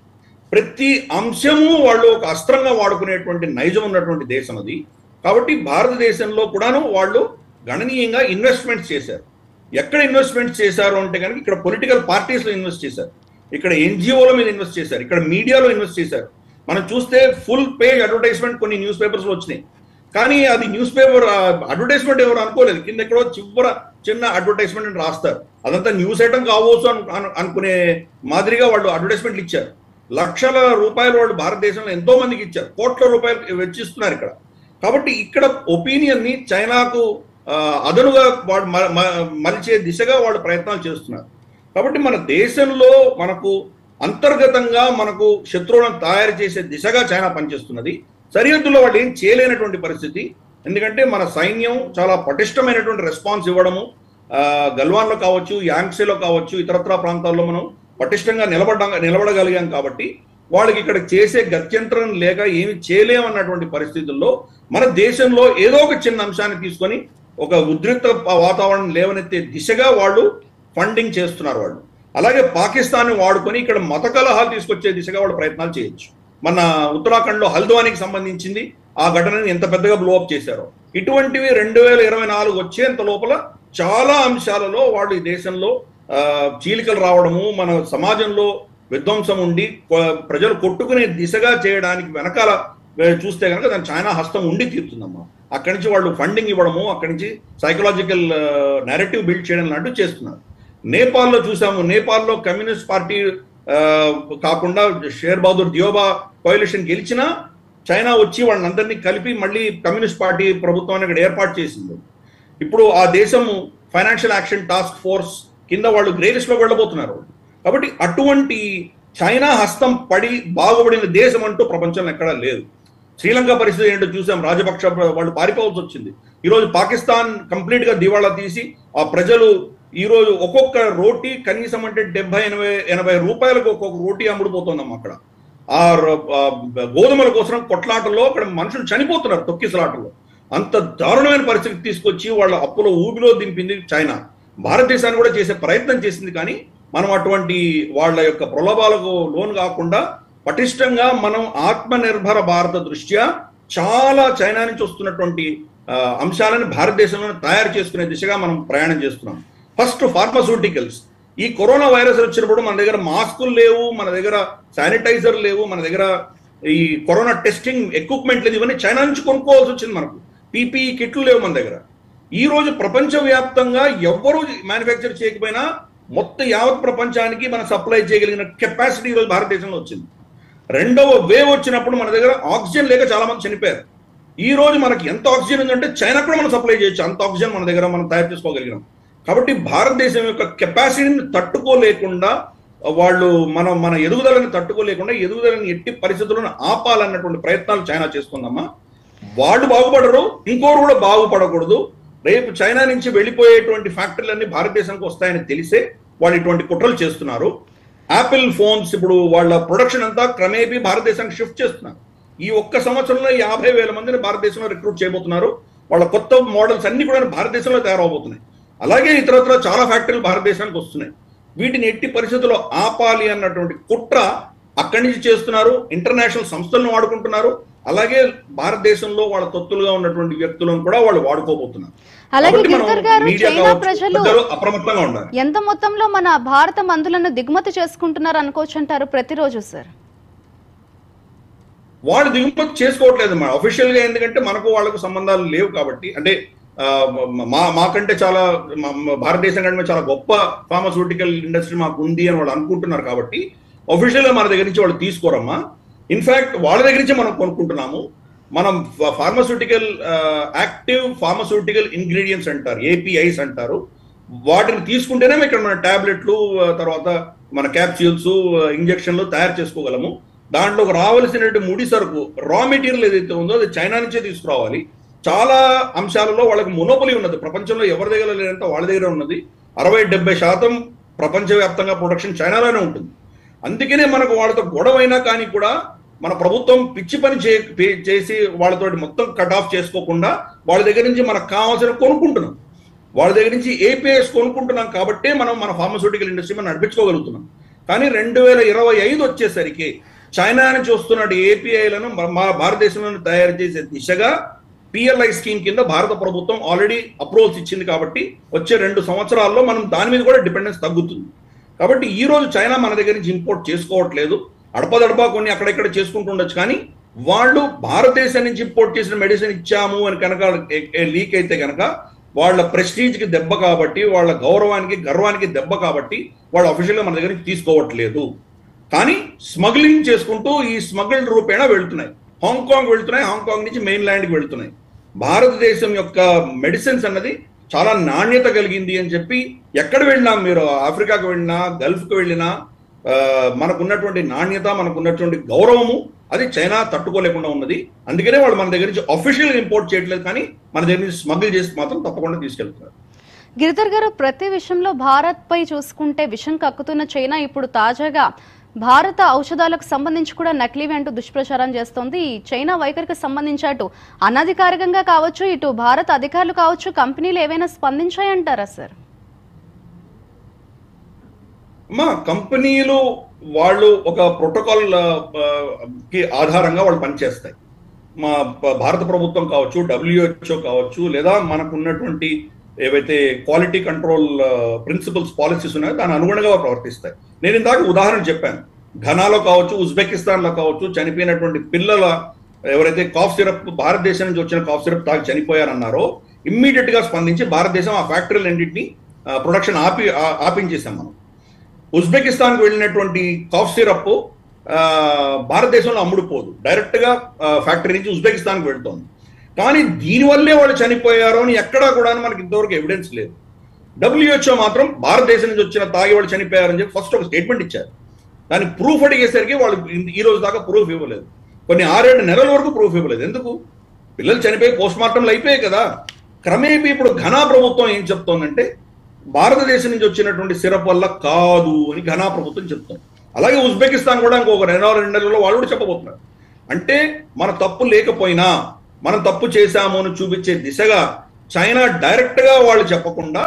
ప్రతి అంశము వాళ్ళు ఒక అస్త్రంగా వాడుకునేటువంటి నైజం ఉన్నటువంటి దేశం అది కాబట్టి భారతదేశంలో కూడాను వాళ్ళు గణనీయంగా ఇన్వెస్ట్మెంట్స్ చేశారు ఎక్కడ ఇన్వెస్ట్మెంట్స్ చేశారు అంటే కనుక ఇక్కడ పొలిటికల్ పార్టీస్ లో ఇన్వెస్ట్ చేశారు ఇక్కడ ఎన్జిఓల మీద ఇన్వెస్ట్ చేశారు ఇక్కడ మీడియాలో ఇన్వెస్ట్ చేశారు మనం చూస్తే ఫుల్ పేజ్ అడ్వర్టైజ్మెంట్ కొన్ని న్యూస్ పేపర్స్ లో వచ్చినాయి కానీ అది న్యూస్ పేపర్ అడ్వర్టైజ్మెంట్ ఎవరు అనుకోలేదు కింద ఎక్కడో చివర చిన్న అడ్వర్టైజ్మెంట్ అని రాస్తారు అదంతా న్యూస్ ఐటమ్ కావచ్చు అను- అను- అనుకునే మాదిరిగా వాళ్ళు అడ్వర్టైజ్మెంట్లు ఇచ్చారు లక్షల రూపాయలు వాళ్ళు భారతదేశంలో ఎంతో మందికి ఇచ్చారు కోట్ల రూపాయలు వెచ్చిస్తున్నారు ఇక్కడ కాబట్టి ఇక్కడ ఒపీనియన్ ని చైనాకు ఆ, అదనుగా వాడు మ- మ- మలిచే దిశగా వాళ్ళు ప్రయత్నాలు చేస్తున్నారు కాబట్టి మన దేశంలో మనకు అంతర్గతంగా మనకు శత్రువులను తయారు చేసే దిశగా చైనా పనిచేస్తున్నది సరిహద్దులో వాళ్ళు ఏం చేయలేనటువంటి పరిస్థితి ఎందుకంటే మన సైన్యం చాలా పటిష్టమైనటువంటి రెస్పాన్స్ ఇవ్వడము ఆ, గల్వాన్లో కావచ్చు యాంగ్సేలో కావచ్చు ఇతరత్ర ప్రాంతాల్లో మనం పటిష్టంగా నిలబడ్డ నిలబడగలిగాం కాబట్టి వాళ్ళకి ఇక్కడ చేసే గత్యంతరం లేక ఏమి చేయలేమన్నటువంటి పరిస్థితుల్లో మన దేశంలో ఏదో ఒక చిన్న అంశాన్ని తీసుకొని ఒక ఉద్రిక్త వాతావరణం లేవనెత్తే దిశగా వాళ్ళు ఫండింగ్ చేస్తున్నారు వాళ్ళు అలాగే పాకిస్తాన్ వాడుకొని ఇక్కడ మత కలహాలు తీసుకొచ్చే దిశగా వాళ్ళు ప్రయత్నాలు చేయొచ్చు మన ఉత్తరాఖండ్ లో హల్ద్వానికి సంబంధించింది ఆ ఘటనని ఎంత పెద్దగా బ్లోఅప్ చేశారో ఇటువంటివి రెండు వేల ఇరవై నాలుగు వచ్చేంత లోపల చాలా అంశాలలో వాళ్ళు ఈ దేశంలో ఆ, చీలికలు రావడము మన సమాజంలో విధ్వంసం ఉండి కొ- ప్రజలు కొట్టుకునే దిశగా చేయడానికి వెనకాల ఏ, చూస్తే కనుక దాని చైనా హస్తం ఉండి తీరుతుందమ్మా అక్కడి నుంచి వాళ్ళు ఫండింగ్ ఇవ్వడము అక్కడి నుంచి సైకలాజికల్ నెరేటివ్ బిల్డ్ చేయడం లాంటివి చేస్తున్నారు నేపాల్లో చూసాము నేపాల్లో కమ్యూనిస్ట్ పార్టీ ఆ, కాకుండా షేర్ బహదూర్ దియోబా కోయిలిషన్ గెలిచినా చైనా వచ్చి వాళ్ళందరినీ కలిపి మళ్ళీ కమ్యూనిస్ట్ పార్టీ ప్రభుత్వాన్ని ఇక్కడ ఏర్పాటు చేసింది ఇప్పుడు ఆ దేశము ఫైనాన్షియల్ యాక్షన్ టాస్క్ ఫోర్స్ కింద వాళ్ళు గ్రే లిస్ట్ లో వెళ్ళబోతున్నారు కాబట్టి అటువంటి చైనా హస్తం పడి బాగుపడిన దేశం అంటూ ప్రపంచంలో ఎక్కడా లేదు శ్రీలంక పరిస్థితి ఏంటో చూసాం రాజపక్ష వాళ్ళు పారిపోవాల్సి వచ్చింది ఈరోజు పాకిస్తాన్ కంప్లీట్ గా దివాళా తీసి ఆ ప్రజలు ఈ రోజు ఒక్కొక్క రోటీ కనీసం అంటే డెబ్బై ఎనభై ఎనభై రూపాయలకు ఒక్కొక్క రోటీ అమ్ముడుపోతుందమ్మా అక్కడ ఆ ర- ఆ గోధుమల కోసం కొట్లాటలో అక్కడ మనుషులు చనిపోతున్నారు తొక్కిసలాటలో అంత దారుణమైన పరిస్థితి తీసుకొచ్చి వాళ్ళ అప్పుల ఊబిలో దింపింది చైనా భారతదేశాన్ని కూడా చేసే ప్రయత్నం చేసింది కానీ మనం అటువంటి వాళ్ళ యొక్క ప్రలోభాలకు లోన్ కాకుండా పటిష్టంగా మనం ఆత్మనిర్భర భారత దృష్ట్యా చాలా చైనా నుంచి వస్తున్నటువంటి ఆ, అంశాలను భారతదేశంలో తయారు చేసుకునే దిశగా మనం ప్రయాణం చేస్తున్నాం ఫస్ట్ ఫార్మస్యూటికల్స్ ఈ కరోనా వైరస్ వచ్చినప్పుడు మన దగ్గర మాస్కులు లేవు మన దగ్గర శానిటైజర్ లేవు మన దగ్గర ఈ కరోనా టెస్టింగ్ ఎక్విప్మెంట్ లేదు ఇవన్నీ చైనా నుంచి కొనుక్కోవాల్సి వచ్చింది మనకు పీపీఈ కిట్లు లేవు మన దగ్గర ఈ రోజు ప్రపంచవ్యాప్తంగా ఎవ్వరూ మ్యానుఫ్యాక్చర్ చేయకపోయినా మొత్తం యావత్ ప్రపంచానికి మనం సప్లై చేయగలిగిన కెపాసిటీ ఈరోజు భారతదేశంలో వచ్చింది రెండవ వేవ్ వచ్చినప్పుడు మన దగ్గర ఆక్సిజన్ లేక చాలా మంది చనిపోయారు ఈ రోజు మనకి ఎంత ఆక్సిజన్ ఉందంటే చైనా కూడా మనం సప్లై చేయొచ్చు అంత ఆక్సిజన్ మన దగ్గర మనం తయారు చేసుకోగలిగినాం కాబట్టి భారతదేశం యొక్క కెపాసిటీని తట్టుకోలేకుండా వాళ్ళు మనం మన ఎదుగుదలని తట్టుకోలేకుండా ఎదుగుదలని ఎట్టి పరిస్థితులను ఆపాలన్నటువంటి ప్రయత్నాలు చైనా చేస్తుందమ్మా వాళ్ళు బాగుపడరు ఇంకోరు కూడా బాగుపడకూడదు రేపు చైనా నుంచి వెళ్ళిపోయేటువంటి ఫ్యాక్టరీలన్నీ భారతదేశానికి వస్తాయని తెలిసే వాళ్ళు ఇటువంటి కుట్రలు చేస్తున్నారు యాపిల్ ఫోన్స్ ఇప్పుడు వాళ్ళ ప్రొడక్షన్ అంతా క్రమేపీ భారతదేశానికి షిఫ్ట్ చేస్తున్నారు ఈ ఒక్క సంవత్సరంలో యాభై వేల మందిని భారతదేశంలో రిక్రూట్ చేయబోతున్నారు వాళ్ళ కొత్త మోడల్స్ అన్ని కూడా భారతదేశంలో తయారవబోతున్నాయి అలాగే ఇతరత్ర చాలా ఫ్యాక్టరీలు భారతదేశానికి వస్తున్నాయి వీటిని ఎట్టి పరిస్థితుల్లో ఆపాలి అన్నటువంటి కుట్ర అక్కడి నుంచి చేస్తున్నారు ఇంటర్నేషనల్ సంస్థలను వాడుకుంటున్నారు అలాగే భారతదేశంలో వాళ్ళ తొత్తులుగా ఉన్నటువంటి వ్యక్తులను కూడా వాళ్ళు వాడుకోబోతున్నారు అలాగే కాబట్టి మనం గిరిధర్ గారు మీడియా చైనా కావచ్చు, ప్రజలు పెద్దలు అప్రమత్తంగా ఉండాలి ఎంత మొత్తంలో మన భారత మందులను దిగుమతి చేసుకుంటున్నారు అనుకోవచ్చు అంటారు ప్రతిరోజు సార్ వాళ్ళు దిగుమతి చేసుకోవట్లేదు మన అఫీషియల్ గా ఎందుకంటే మనకు వాళ్ళకు సంబంధాలు లేవు కాబట్టి అంటే ఆ, మా మాకంటే చాలా మా- మా భారతదేశం కంటే చాలా గొప్ప ఫార్మస్యూటికల్ ఇండస్ట్రీ మాకు ఉంది అని వాళ్ళు అనుకుంటున్నారు కాబట్టి అఫీషియల్ గా మన దగ్గర నుంచి వాళ్ళు తీసుకోరమ్మా ఇన్ఫాక్ట్ వాళ్ళ దగ్గర నుంచి మనం కొనుక్కుంటున్నాము మనం ఫార్మస్యూటికల్ యాక్టివ్ ఫార్మస్యూటికల్ ఇంగ్రీడియంట్స్ అంటారు ఏపీఐస్ అంటారు వాటిని తీసుకుంటేనే ఇక్కడ మన టాబ్లెట్లు ఆ, తర్వాత మన క్యాప్సూల్స్ ఇంజక్షన్లు తయారు చేసుకోగలము దాంట్లోకి రావాల్సినటువంటి ముడి సరుకు రా మెటీరియల్ ఏదైతే ఉందో అది చైనా నుంచే తీసుకురావాలి చాలా అంశాలలో వాళ్ళకి మొనోపలి ఉన్నది ప్రపంచంలో ఎవరి దగ్గర లేనంత వాళ్ళ దగ్గర ఉన్నది అరవై డెబ్బై శాతం ప్రపంచవ్యాప్తంగా ప్రొడక్షన్ చైనాలోనే ఉంటుంది అందుకనే మనకు వాళ్ళతో గొడవైనా కానీ కూడా మన ప్రభుత్వం పిచ్చి పని చే పే- చేసి వాళ్ళతోటి మొత్తం కట్ ఆఫ్ చేసుకోకుండా వాళ్ళ దగ్గర నుంచి మనకు కావాల్సిన కొనుక్కుంటున్నాం వాళ్ళ దగ్గర నుంచి ఏపీఎస్ కొనుక్కుంటున్నాం కాబట్టే మనం మన ఫార్మస్యూటికల్ ఇండస్ట్రీ మనం నడిపించుకోగలుగుతున్నాం కానీ రెండు వేల ఇరవై ఐదు వచ్చేసరికి చైనా నుంచి వస్తున్న ఏపీఐలను మా భారతదేశంలో తయారు చేసే దిశగా పిఎల్ఐ స్కీమ్ కింద భారత ప్రభుత్వం ఆల్రెడీ అప్రూవల్స్ ఇచ్చింది కాబట్టి వచ్చే రెండు సంవత్సరాల్లో మనం దాని మీద కూడా డిపెండెన్స్ తగ్గుతుంది కాబట్టి ఈ రోజు చైనా మన దగ్గర నుంచి ఇంపోర్ట్ చేసుకోవట్లేదు అడపదడపా కొన్ని అక్కడెక్కడ చేసుకుంటూ ఉండొచ్చు కానీ వాళ్ళు భారతదేశం నుంచి ఇంపోర్ట్ చేసిన మెడిసిన్ ఇచ్చాము అని కనుక లీక్ అయితే కనుక వాళ్ళ ప్రెస్టీజ్ కి దెబ్బ కాబట్టి వాళ్ళ గౌరవానికి గర్వానికి దెబ్బ కాబట్టి వాళ్ళు అఫీషియల్ గా మన దగ్గర నుంచి తీసుకోవట్లేదు కానీ స్మగ్లింగ్ చేసుకుంటూ ఈ స్మగ్లింగ్ రూపేణా వెళ్తున్నాయి హాంకాంగ్ వెళ్తున్నాయి హాంకాంగ్ నుంచి మెయిన్ ల్యాండ్కి వెళ్తున్నాయి భారతదేశం యొక్క మెడిసిన్స్ అన్నది చాలా నాణ్యత కలిగింది అని చెప్పి ఎక్కడ వెళ్ళినా మీరు ఆఫ్రికాకు వెళ్ళినా గల్ఫ్కి వెళ్ళినా ఆ, మనకున్నటువంటి నాణ్యత మనకున్నటువంటి గౌరవము అది చైనా తట్టుకోలేకుండా ఉన్నది అందుకనే వాళ్ళు మన దగ్గర నుంచి అఫీషియల్ ఇంపోర్ట్ చేయట్లేదు కానీ మన దగ్గర నుంచి స్మగ్ల్ చేసి మాత్రం తప్పకుండా తీసుకెళ్తున్నారు గిరిధర్ గారు ప్రతి విషయంలో భారత్ పై చూసుకుంటే విషం కక్కుతున్న చైనా ఇప్పుడు తాజాగా భారత ఔషధాలకు సంబంధించి కూడా నకిలీవి అంటూ దుష్ప్రచారం చేస్తోంది ఈ చైనా వైఖరికి సంబంధించి అటు అనధికారికంగా కావచ్చు ఇటు భారత అధికారులు కావచ్చు కంపెనీలు ఏవైనా స్పందించాయంటారా సార్ మా కంపెనీలు వాళ్ళు ఒక ప్రోటోకాల్ కి ఆధారంగా వాళ్ళు పనిచేస్తాయి మా ప- భారత ప్రభుత్వం కావచ్చు డబ్ల్యూహెచ్ఓ కావచ్చు లేదా మనకు ఉన్నటువంటి ఏవైతే క్వాలిటీ కంట్రోల్ ప్రిన్సిపల్స్ పాలసీస్ ఉన్నాయో దాని అనుగుణంగా వాళ్ళు ప్రవర్తిస్తాయి నేను ఇందాక ఉదాహరణ చెప్పాను ఘనాలో కావచ్చు ఉజ్బెకిస్తాన్ లో కావచ్చు చనిపోయినటువంటి పిల్లల ఎవరైతే కాఫ్ సిరప్ భారతదేశం నుంచి వచ్చిన కాఫ్ సిరప్ తాగి చనిపోయారన్నారో ఇమ్మీడియట్ గా స్పందించి భారతదేశం ఆ ఫ్యాక్టరీలన్నింటినీ ప్రొడక్షన్ ఆపి ఆ- ఆపించేసాం మనం ఉజ్బెకిస్తాన్కి వెళ్ళినటువంటి కాఫ్ సిరప్ ఆ, భారతదేశంలో అమ్ముడుపోదు డైరెక్ట్ గా ఆ, ఫ్యాక్టరీ నుంచి ఉజ్బెకిస్తాన్కి వెళ్తోంది కానీ దీనివల్లే వాళ్ళు చనిపోయారు అని ఎక్కడా కూడా మనకి ఇంతవరకు ఎవిడెన్స్ లేదు డబ్ల్యూహెచ్ఓ మాత్రం భారతదేశం నుంచి వచ్చిన తాగి వాళ్ళు చనిపోయారని చెప్పి ఫస్ట్ ఒక స్టేట్మెంట్ ఇచ్చారు దాని ప్రూఫ్ అడిగేసరికి వాళ్ళు ఈ- ఈ రోజు దాకా ప్రూఫ్ ఇవ్వలేదు కొన్ని ఆరేడు నెలల వరకు ప్రూఫ్ ఇవ్వలేదు ఎందుకు పిల్లలు చనిపోయి పోస్ట్ మార్టంలు అయిపోయాయి కదా క్రమేపీ ఇప్పుడు ఘనా ప్రభుత్వం ఏం చెప్తోందంటే భారతదేశం నుంచి వచ్చినటువంటి సిరప్ వల్ల కాదు అని ఘనా ప్రభుత్వం చెప్తోంది అలాగే ఉజ్బెకిస్తాన్ కూడా ఇంకొక రెండో రెండు నెలల్లో వాళ్ళు కూడా చెప్పబోతున్నారు అంటే మన తప్పు లేకపోయినా మనం తప్పు చేశాము అని చూపించే దిశగా చైనా డైరెక్ట్ గా వాళ్ళు చెప్పకుండా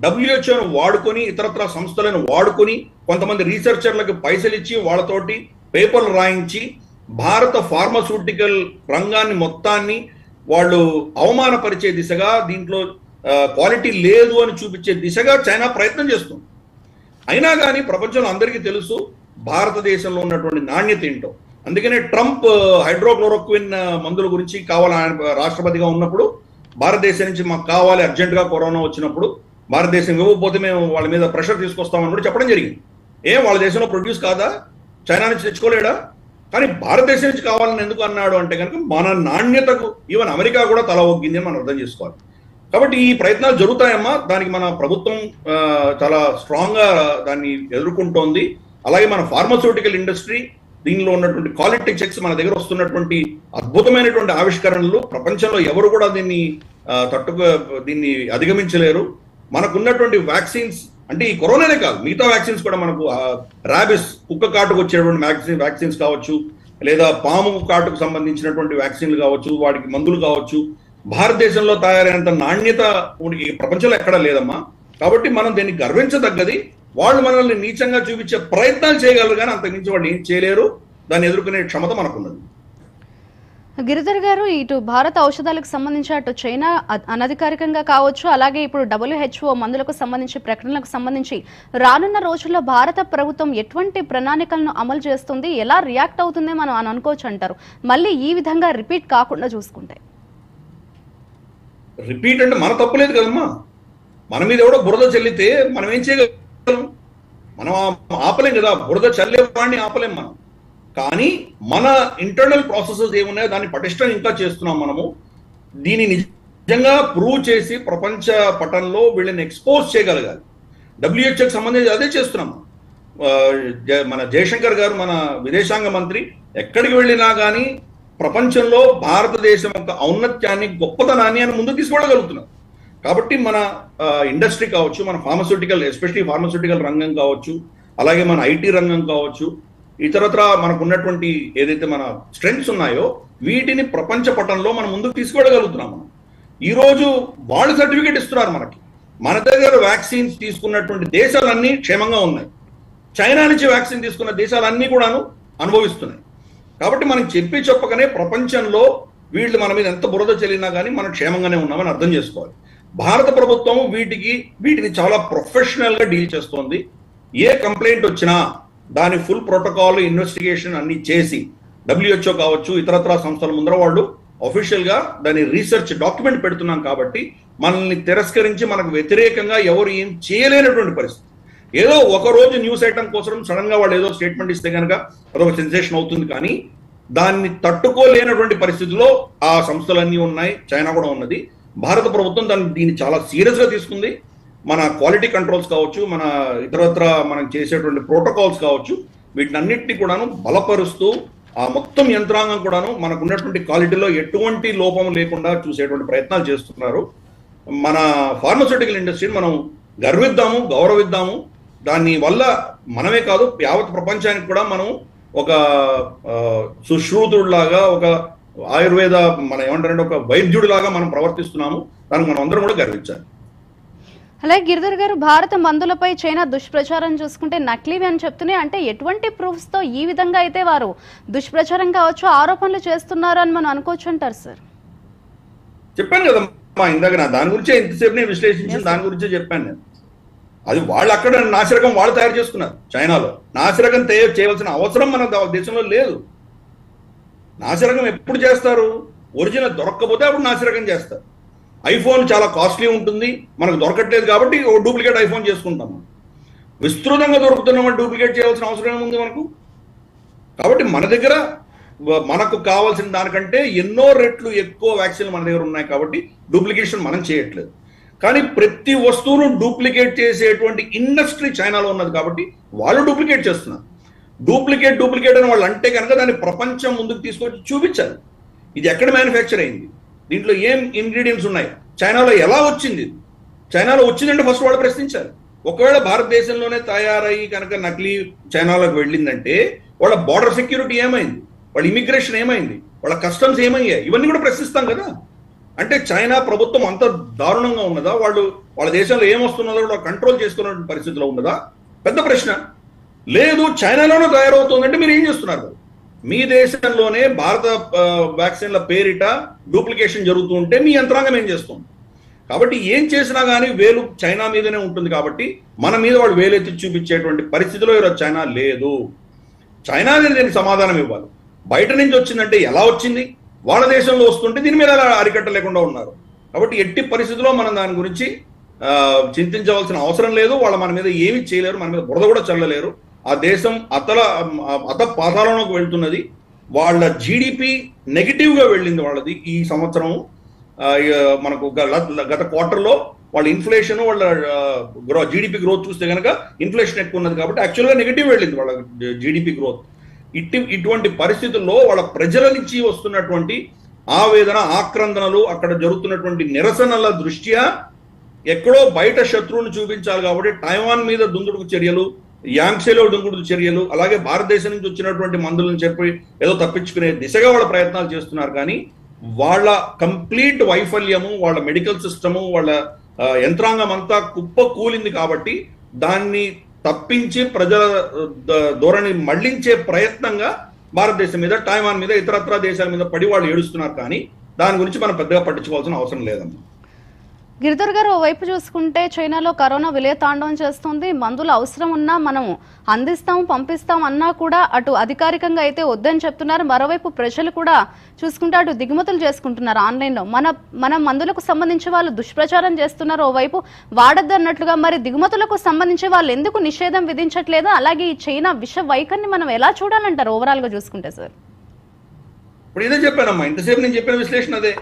డబ్ల్యూహెచ్ఓను వాడుకొని ఇతరత్ర సంస్థలను వాడుకొని కొంతమంది రీసెర్చర్లకు పైసలు ఇచ్చి వాళ్ళతోటి పేపర్లు రాయించి భారత ఫార్మస్యూటికల్ రంగాన్ని మొత్తాన్ని వాళ్ళు అవమానపరిచే దిశగా దీంట్లో క్వాలిటీ లేదు అని చూపించే దిశగా చైనా ప్రయత్నం చేస్తుంది అయినా కానీ ప్రపంచంలో అందరికీ తెలుసు భారతదేశంలో ఉన్నటువంటి నాణ్యత ఏంటో అందుకనే ట్రంప్ హైడ్రోక్లోరోక్విన్ మందుల గురించి కావాలి ఆయన రాష్ట్రపతిగా ఉన్నప్పుడు భారతదేశం నుంచి మాకు కావాలి అర్జెంటుగా కరోనా వచ్చినప్పుడు భారతదేశం ఇవ్వకపోతే మేము వాళ్ళ మీద ప్రెషర్ తీసుకొస్తామని కూడా చెప్పడం జరిగింది ఏం వాళ్ళ దేశంలో ప్రొడ్యూస్ కాదా చైనా నుంచి తెచ్చుకోలేడా కానీ భారతదేశం నుంచి కావాలని ఎందుకు అన్నాడు అంటే కనుక మన నాణ్యతకు ఈవెన్ అమెరికా కూడా తల ఒగ్గింది అని మనం అర్థం చేసుకోవాలి కాబట్టి ఈ ప్రయత్నాలు జరుగుతాయమ్మా దానికి మన ప్రభుత్వం ఆ, చాలా స్ట్రాంగ్ గా దాన్ని ఎదుర్కొంటోంది అలాగే మన ఫార్మస్యూటికల్ ఇండస్ట్రీ దీనిలో ఉన్నటువంటి క్వాలిటీ చెక్స్ మన దగ్గర వస్తున్నటువంటి అద్భుతమైనటువంటి ఆవిష్కరణలు ప్రపంచంలో ఎవరు కూడా దీన్ని ఆ, తట్టుకు దీన్ని అధిగమించలేరు మనకున్నటువంటి వ్యాక్సిన్స్ అంటే ఈ కరోనానే కాదు మిగతా వ్యాక్సిన్స్ కూడా మనకు ర్యాబిస్ కుక్క కాటుకు వచ్చేటువంటి వ్యాక్సిన్ వ్యాక్సిన్స్ కావచ్చు లేదా పాము కాటుకు సంబంధించినటువంటి వ్యాక్సిన్లు కావచ్చు వాటికి మందులు కావచ్చు భారతదేశంలో తయారైనంత నాణ్యత ఈ ప్రపంచంలో ఎక్కడా లేదమ్మా కాబట్టి మనం దీన్ని గర్వించదగ్గది వాళ్ళు మనల్ని నీచంగా చూపించే ప్రయత్నాలు చేయగలరు కానీ అంతకుమించి వాళ్ళు ఏం చేయలేరు దాన్ని ఎదుర్కొనే క్షమత మనకున్నది గిరిధర్ గారు ఇటు భారత ఔషధాలకు సంబంధించి అటు చైనా అ- అనధికారికంగా కావచ్చు అలాగే ఇప్పుడు డబ్ల్యూహెచ్ఓ మందులకు సంబంధించి ప్రకటనలకు సంబంధించి రానున్న రోజుల్లో భారత ప్రభుత్వం ఎటువంటి ప్రణాళికలను అమలు చేస్తుంది ఎలా రియాక్ట్ అవుతుంది మనం అని అనుకోవచ్చు అంటారు మళ్ళీ ఈ విధంగా రిపీట్ కాకుండా చూసుకుంటే రిపీట్ అంటే మన తప్పులేదు కదమ్మా మన మీద ఎవడో బురద చల్లితే మనం ఏం చేయగలం మనం ఆ- ఆపలేం కదా బురద చల్లేవాడిని ఆపలేం మనం కానీ మన ఇంటర్నల్ ప్రాసెసెస్ ఏమున్నాయో దాన్ని పటిష్టం ఇంకా చేస్తున్నాం మనము దీన్ని నిజంగా ప్రూవ్ చేసి ప్రపంచ పటంలో వీళ్ళని ఎక్స్పోజ్ చేయగలగాలి డబ్ల్యూహెచ్ఓకి సంబంధించి అదే చేస్తున్నాం ఆ, జ- మన జయశంకర్ గారు మన విదేశాంగ మంత్రి ఎక్కడికి వెళ్ళినా కానీ ప్రపంచంలో భారతదేశం యొక్క ఔన్నత్యాన్ని గొప్పతనాన్ని ఆయన ముందుకు తీసుకెళ్ళగలుగుతున్నారు కాబట్టి మన ఇండస్ట్రీ కావచ్చు మన ఫార్మస్యూటికల్ ఎస్పెషలీ ఫార్మస్యూటికల్ రంగం కావచ్చు అలాగే మన ఐటీ రంగం కావచ్చు ఇతరత్ర మనకు ఉన్నటువంటి ఏదైతే మన స్ట్రెంగ్స్ ఉన్నాయో వీటిని ప్రపంచ పటంలో మనం ముందుకు తీసుకెళ్ళగలుగుతున్నాం మనం ఈ రోజు వాళ్ళు సర్టిఫికేట్ ఇస్తున్నారు మనకి మన దగ్గర వ్యాక్సిన్స్ తీసుకున్నటువంటి దేశాలన్నీ క్షేమంగా ఉన్నాయి చైనా నుంచి వ్యాక్సిన్ తీసుకున్న దేశాలన్నీ కూడాను అనుభవిస్తున్నాయి కాబట్టి మనం చెప్పి చెప్పకనే ప్రపంచంలో వీళ్ళు మన మీద ఎంత బురద చెల్లినా కానీ మనం క్షేమంగానే ఉన్నామని అర్థం చేసుకోవాలి భారత ప్రభుత్వం వీటికి వీటిని చాలా ప్రొఫెషనల్ గా డీల్ చేస్తోంది ఏ కంప్లైంట్ వచ్చినా దాని ఫుల్ ప్రోటోకాల్ ఇన్వెస్టిగేషన్ అన్ని చేసి డబ్ల్యూహెచ్ఓ కావచ్చు ఇతరత్ర సంస్థల ముందర వాళ్ళు అఫీషియల్ గా దాని రీసెర్చ్ డాక్యుమెంట్ పెడుతున్నాం కాబట్టి మనల్ని తిరస్కరించి మనకు వ్యతిరేకంగా ఎవరు ఏం చేయలేనటువంటి పరిస్థితి ఏదో ఒక రోజు న్యూస్ ఐటమ్ కోసం సడన్ గా వాళ్ళు ఏదో స్టేట్మెంట్ ఇస్తే కనుక అదొక సెన్సేషన్ అవుతుంది కానీ దాన్ని తట్టుకోలేనటువంటి పరిస్థితిలో ఆ సంస్థలన్నీ ఉన్నాయి చైనా కూడా ఉన్నది భారత ప్రభుత్వం దాన్ని దీన్ని చాలా సీరియస్ గా తీసుకుంది మన క్వాలిటీ కంట్రోల్స్ కావచ్చు మన ఇతరత్ర మనం చేసేటువంటి ప్రోటోకాల్స్ కావచ్చు వీటినన్నిటిని కూడాను బలపరుస్తూ ఆ మొత్తం యంత్రాంగం కూడాను మనకు ఉన్నటువంటి క్వాలిటీలో ఎటువంటి లోపం లేకుండా చూసేటువంటి ప్రయత్నాలు చేస్తున్నారు మన ఫార్మస్యూటికల్ ఇండస్ట్రీని మనం గర్విద్దాము గౌరవిద్దాము దాని వల్ల మనమే కాదు యావత్ ప్రపంచానికి కూడా మనం ఒక ఆ, సుశ్రూతుడిలాగా ఒక ఆయుర్వేద మన ఏమంటారంటే ఒక వైద్యుడిలాగా మనం ప్రవర్తిస్తున్నాము దానికి మనం అందరం కూడా గర్వించాలి అలాగే గిరిధర్ గారు భారత మందులపై చైనా దుష్ప్రచారం చూసుకుంటే నకిలీవి అని చెప్తూనే అంటే ఎటువంటి ప్రూఫ్స్ తో ఈ విధంగా అయితే వారు దుష్ప్రచారం కావచ్చు ఆరోపణలు చేస్తున్నారు అని మనం అనుకోవచ్చు అంటారు సార్ చెప్పాను కదా మా ఇందాక నా దాని గురించే ఇంతసేపు నేను విశ్లేషించిన దాని గురించే చెప్పాను నేను అది వాళ్ళు అక్కడ నాసిరకం వాళ్ళు తయారు చేసుకున్నారు చైనాలో నాసిరకం తయారు చేయవలసిన అవసరం మన ద- దేశంలో లేదు నాసిరకం ఎప్పుడు చేస్తారు ఒరిజినల్ దొరక్కపోతే అప్పుడు నాసిరకం చేస్తారు ఐఫోన్ చాలా కాస్ట్లీ ఉంటుంది మనకు దొరకట్లేదు కాబట్టి ఓ డూప్లికేట్ ఐఫోన్ చేసుకుంటాం మనం. విస్తృతంగా దొరుకుతున్న డూప్లికేట్ చేయాల్సిన అవసరం ఏముంది మనకు కాబట్టి మన దగ్గర వ- మనకు కావాల్సిన దానికంటే ఎన్నో రెట్లు ఎక్కువ వ్యాక్సిన్లు మన దగ్గర ఉన్నాయి కాబట్టి డూప్లికేషన్ మనం చేయట్లేదు కానీ ప్రతి వస్తువును డూప్లికేట్ చేసేటువంటి ఇండస్ట్రీ చైనాలో ఉన్నది కాబట్టి వాళ్ళు డూప్లికేట్ చేస్తున్నారు డూప్లికేట్ డూప్లికేట్ అని వాళ్ళు అంటే కనుక దాన్ని ప్రపంచం ముందుకు తీసుకొచ్చి చూపించాలి ఇది ఎక్కడ మ్యానుఫ్యాక్చర్ అయింది దీంట్లో ఏం ఇంగ్రీడియంట్స్ ఉన్నాయి చైనాలో ఎలా వచ్చింది ఇది? చైనాలో వచ్చిందంటే ఫస్ట్ వాళ్ళు ప్రశ్నించాలి ఒకవేళ భారతదేశంలోనే తయారయ్యి కనుక నకిలీ చైనాలోకి వెళ్ళిందంటే వాళ్ళ బార్డర్ సెక్యూరిటీ ఏమైంది వాళ్ళ ఇమిగ్రేషన్ ఏమైంది వాళ్ళ కస్టమ్స్ ఏమయ్యాయి ఇవన్నీ కూడా ప్రశ్నిస్తాం కదా అంటే చైనా ప్రభుత్వం అంత దారుణంగా ఉన్నదా వాళ్ళు వాళ్ళ దేశంలో ఏమొస్తున్నదో కూడా కంట్రోల్ చేసుకున్న పరిస్థితిలో ఉన్నదా పెద్ద ప్రశ్న లేదు చైనాలోనే తయారవుతుందంటే మీరు ఏం చేస్తున్నారు మీ దేశంలోనే భారత ఆ, వ్యాక్సిన్ల పేరిట డూప్లికేషన్ జరుగుతూ ఉంటే మీ యంత్రాంగం ఏం చేస్తుంది కాబట్టి ఏం చేసినా కానీ వేలు చైనా మీదనే ఉంటుంది కాబట్టి మన మీద వాళ్ళు వేలెత్తి చూపించేటువంటి పరిస్థితిలో ఈరోజు చైనా లేదు చైనా అనేది దీనికి సమాధానం ఇవ్వాలి బయట నుంచి వచ్చిందంటే ఎలా వచ్చింది వాళ్ళ దేశంలో వస్తుంటే దీని మీద అలా అరికట్ట లేకుండా ఉన్నారు కాబట్టి ఎట్టి పరిస్థితుల్లో మనం దాని గురించి ఆ, చింతించవలసిన అవసరం లేదు వాళ్ళ మన మీద ఏమీ చేయలేరు మన మీద బురద కూడా చల్లలేరు ఆ దేశం అతల అత పాతాళంలోకి వెళ్తున్నది వాళ్ళ జీడిపి నెగిటివ్ గా వెళ్ళింది వాళ్ళది ఈ సంవత్సరం ఆ, ఇక మనకు గ- గత క్వార్టర్లో వాళ్ళ ఇన్ఫ్లేషన్ వాళ్ళ గ్రో జీడిపి గ్రోత్ చూస్తే కనుక ఇన్ఫ్లేషన్ ఎక్కువ ఉన్నది కాబట్టి యాక్చువల్గా నెగిటివ్ వెళ్ళింది వాళ్ళ జీడిపి గ్రోత్ ఇట్టి ఇటువంటి పరిస్థితుల్లో వాళ్ళ ప్రజల నుంచి వస్తున్నటువంటి ఆవేదన ఆక్రందనలు అక్కడ జరుగుతున్నటువంటి నిరసనల దృష్ట్యా ఎక్కడో బయట శత్రువుని చూపించాలి కాబట్టి తైవాన్ మీద దుందుడుకు చర్యలు యాంగ్సేలో దుందుడుకు చర్యలు అలాగే భారతదేశం నుంచి వచ్చినటువంటి మందులను చెప్పి ఏదో తప్పించుకునే దిశగా వాళ్ళ ప్రయత్నాలు చేస్తున్నారు కానీ వాళ్ళ కంప్లీట్ వైఫల్యము వాళ్ళ మెడికల్ సిస్టము వాళ్ళ ఆ, యంత్రాంగం అంతా కుప్ప కూలింది కాబట్టి దాన్ని తప్పించి ప్రజల ద- ధోరణి మళ్లించే ప్రయత్నంగా భారతదేశం మీద తైవాన్ మీద ఇతరత్ర దేశాల మీద పడి వాళ్ళు ఏడుస్తున్నారు కానీ దాని గురించి మనం పెద్దగా పట్టించుకోవాల్సిన అవసరం లేదమ్మా గిరిధర్ గారు ఓవైపు చూసుకుంటే చైనాలో కరోనా విలయ తాండవం చేస్తుంది మందులు అవసరం ఉన్నా మనం అందిస్తాం పంపిస్తాం అన్నా కూడా అటు అధికారికంగా అయితే వద్దని చెప్తున్నారు మరోవైపు ప్రజలు కూడా చూసుకుంటే అటు దిగుమతులు చేసుకుంటున్నారు ఆన్లైన్లో మన మన మందులకు సంబంధించి వాళ్ళు దుష్ప్రచారం చేస్తున్నారు ఓవైపు వాడద్దు అన్నట్లుగా మరి దిగుమతులకు సంబంధించి వాళ్ళు ఎందుకు నిషేధం విధించట్లేదు అలాగే ఈ చైనా విష వైఖరిని మనం ఎలా చూడాలంటారు ఓవరాల్ గా చూసుకుంటే సార్ ఇప్పుడు ఇదే చెప్పానమ్మా ఇంతసేపు నేను చెప్పిన విశ్లేషణ అదే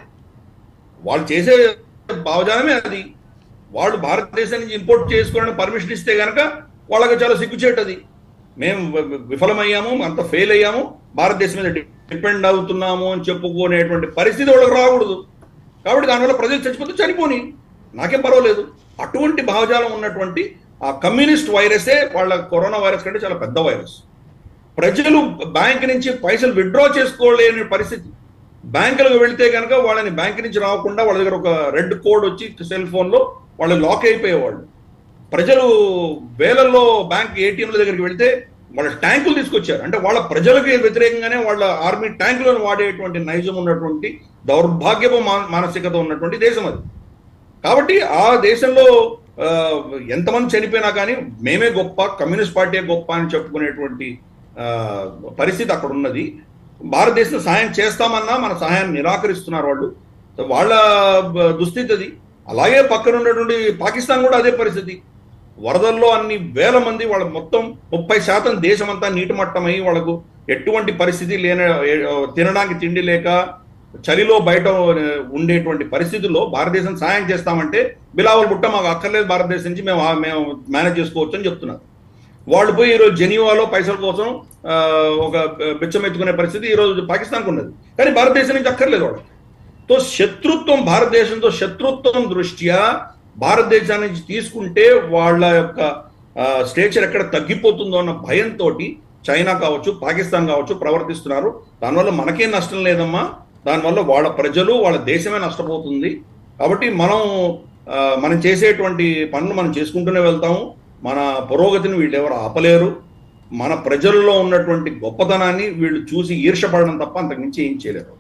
వాళ్ళు చేసే భావజాలమే అది వాళ్ళు భారతదేశం నుంచి ఇంపోర్ట్ చేసుకోవడానికి పర్మిషన్ ఇస్తే కనుక వాళ్ళకి చాలా సిగ్గుచేటది మేము వి- వి- విఫలమయ్యాము అంత ఫెయిల్ అయ్యాము భారతదేశం మీద డిపెండ్ అవుతున్నాము అని చెప్పుకునేటువంటి పరిస్థితి వాళ్ళకి రాకూడదు కాబట్టి దానివల్ల ప్రజలు చచ్చిపోతే చనిపోని నాకేం పర్వాలేదు అటువంటి భావజాలం ఉన్నటువంటి ఆ కమ్యూనిస్ట్ వైరసే వాళ్ళ కరోనా వైరస్ కంటే చాలా పెద్ద వైరస్ ప్రజలు బ్యాంక్ నుంచి పైసలు విత్డ్రా చేసుకోలేని పరిస్థితి బ్యాంకులకు వెళితే కనుక వాళ్ళని బ్యాంక్ నుంచి రాకుండా వాళ్ళ దగ్గర ఒక రెడ్ కోడ్ వచ్చి సెల్ ఫోన్లో వాళ్ళు లాక్ అయిపోయేవాళ్ళు ప్రజలు వేలల్లో బ్యాంక్ ఏటీఎంల దగ్గరికి వెళితే వాళ్ళ ట్యాంకులు తీసుకొచ్చారు అంటే వాళ్ళ ప్రజలకు వ్యతిరేకంగానే వాళ్ళ ఆర్మీ ట్యాంకులను వాడేటువంటి నైజం ఉన్నటువంటి దౌర్భాగ్యపు మా- మానసికత ఉన్నటువంటి దేశం అది కాబట్టి ఆ దేశంలో ఆ, ఎంతమంది చనిపోయినా కానీ మేమే గొప్ప కమ్యూనిస్ట్ పార్టీ గొప్ప అని చెప్పుకునేటువంటి ఆ, పరిస్థితి అక్కడ ఉన్నది భారతదేశం సహాయం చేస్తామన్నా మన సహాయాన్ని నిరాకరిస్తున్నారు వాళ్ళు సో వాళ్ళ బ- దుస్థితి అది అలాగే పక్కన ఉన్నటువంటి పాకిస్తాన్ కూడా అదే పరిస్థితి వరదల్లో అన్ని వేల మంది వాళ్ళ మొత్తం ముప్పై శాతం దేశమంతా నీటిమట్టమై వాళ్ళకు ఎటువంటి పరిస్థితి లేని తినడానికి తిండి లేక చలిలో బయట ఉండేటువంటి పరిస్థితుల్లో భారతదేశం సాయం చేస్తామంటే బిలావల్ బుట్ట మాకు అక్కర్లేదు భారతదేశం నుంచి మేము ఆ- మేము మేనేజ్ చేసుకోవచ్చు అని చెప్తున్నారు వాళ్ళు పోయి ఈరోజు జెనీవాలో పైసల కోసం ఆ, ఒక బిచ్చం ఎత్తుకునే పరిస్థితి ఈరోజు పాకిస్తాన్కు ఉన్నది కానీ భారతదేశం నుంచి అక్కర్లేదు వాళ్ళకి తో శత్రుత్వం భారతదేశంతో శత్రుత్వం దృష్ట్యా భారతదేశాన్ని నుంచి తీసుకుంటే వాళ్ళ యొక్క స్టేచర్ ఎక్కడ తగ్గిపోతుందో అన్న భయంతో చైనా కావచ్చు పాకిస్తాన్ కావచ్చు ప్రవర్తిస్తున్నారు దానివల్ల మనకేం నష్టం లేదమ్మా దానివల్ల వాళ్ళ ప్రజలు వాళ్ళ దేశమే నష్టపోతుంది కాబట్టి మనం ఆ, మనం చేసేటువంటి పనులు మనం చేసుకుంటూనే వెళ్తాము మన పురోగతిని వీళ్ళు ఎవరు ఆపలేరు మన ప్రజల్లో ఉన్నటువంటి గొప్పతనాన్ని వీళ్ళు చూసి ఈర్షపడడం తప్ప అంతకుమించి ఏం చేయలేరు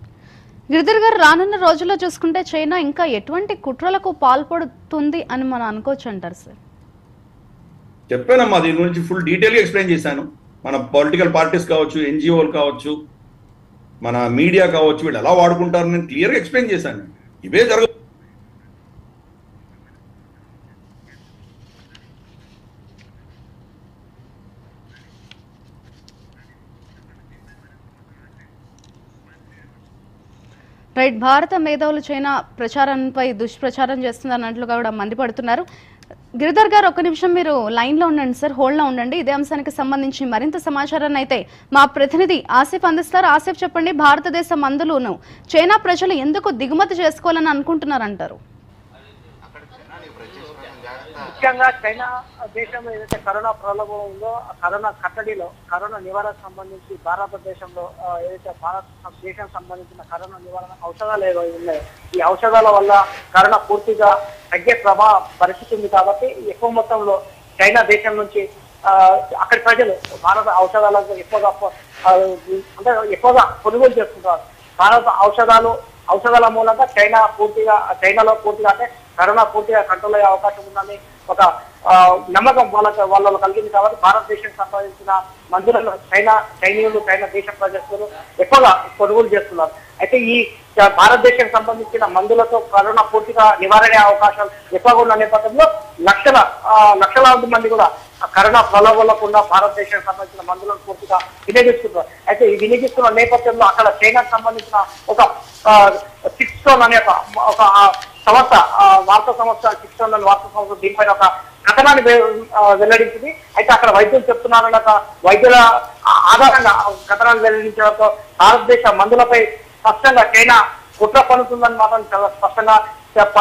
గిరిధర్ గారు రానున్న రోజుల్లో చూసుకుంటే చైనా ఇంకా ఎటువంటి కుట్రలకు పాల్పడుతుంది అని మనం అనుకోవచ్చు అంటారు సార్ చెప్పానమ్మా దీని గురించి ఫుల్ డీటెయిల్గా ఎక్స్ప్లెయిన్ చేశాను మన పొలిటికల్ పార్టీస్ కావచ్చు ఎన్జిఓలు కావచ్చు మన మీడియా కావచ్చు వీళ్ళు ఎలా వాడుకుంటారని నేను క్లియర్గా ఎక్స్ప్లెయిన్ చేశాను ఇవే జరగ రైట్ భారత మేధావులు చైనా ప్రచారంపై దుష్ప్రచారం చేస్తుందన్నట్లుగా కూడా మండిపడుతున్నారు గిరిధర్ గారు ఒక నిమిషం మీరు లైన్ లో ఉండండి సార్ హోల్డ్ లో ఉండండి ఇదే అంశానికి సంబంధించి మరింత సమాచారాన్ని అయితే మా ప్రతినిధి ఆసిఫ్ అందిస్తారు ఆసిఫ్ చెప్పండి భారతదేశ మందులను చైనా ప్రజలు ఎందుకు దిగుమతి చేసుకోవాలని అనుకుంటున్నారంటారు ముఖ్యంగా చైనా దేశంలో ఏదైతే కరోనా ప్రలోభం ఉందో ఆ కరోనా కట్టడిలో కరోనా నివారణకు సంబంధించి భారతదేశంలో ఆ, ఏదైతే భారత దేశం సంబంధించిన కరోనా నివారణ ఔషధాలు ఏవో ఉన్నాయో ఈ ఔషధాల వల్ల కరోనా పూర్తిగా తగ్గే ప్రభా పరిస్థితి ఉంది కాబట్టి ఎక్కువ మొత్తంలో చైనా దేశం నుంచి ఆ, అక్కడి ప్రజలు భారత ఔషధాలకు ఎక్కువగా ప- ఆ, అంటే ఎక్కువగా కొనుగోలు చేస్తున్నారు భారత ఔషధాలు ఔషధాల మూలంగా చైనా పూర్తిగా చైనాలో పూర్తిగా అంటే కరోనా పూర్తిగా కంట్రోల్ అయ్యే అవకాశం ఉందని ఒక ఆ, నమ్మకం వాళ్ళకి వాళ్ళలో కలిగింది కాబట్టి భారతదేశం సంబంధించిన మందులను చైనా చైనీయులు చైనా దేశ ప్రజలు ఎక్కువగా కొనుగోలు చేస్తున్నారు అయితే ఈ చ- భారతదేశం సంబంధించిన మందులతో కరోనా పూర్తిగా నివారణ అవకాశాలు ఎక్కువగా ఉన్న నేపథ్యంలో లక్షల ఆ, లక్షలాది మంది కూడా ఆ కరోనా ప్రలోభాలకుండా భారతదేశం సంబంధించిన మందులను పూర్తిగా వినియోగిస్తున్నారు అయితే ఈ వినియోగిస్తున్న నేపథ్యంలో అక్కడ చైనాకు సంబంధించిన ఒక సిక్స్ స్టోన్ అనే ఒక ఒక ఆ, సంస్థ ఆ, వార్తా సంస్థ సిక్స్ స్టోన్ అనే వార్తా సంస్థ దీనిపైన ఒక కథనాన్ని వె- ఆ, వెల్లడించింది అయితే అక్కడ వైద్యులు చెప్తున్నారన్న ఒక వైద్యుల ఆ- ఆధారంగా ఆ కథనాన్ని వెల్లడించడంతో భారతదేశ మందులపై స్పష్టంగా చైనా కుట్ర పనుతుందని మాత్రం చాలా స్పష్టంగా చెప్ప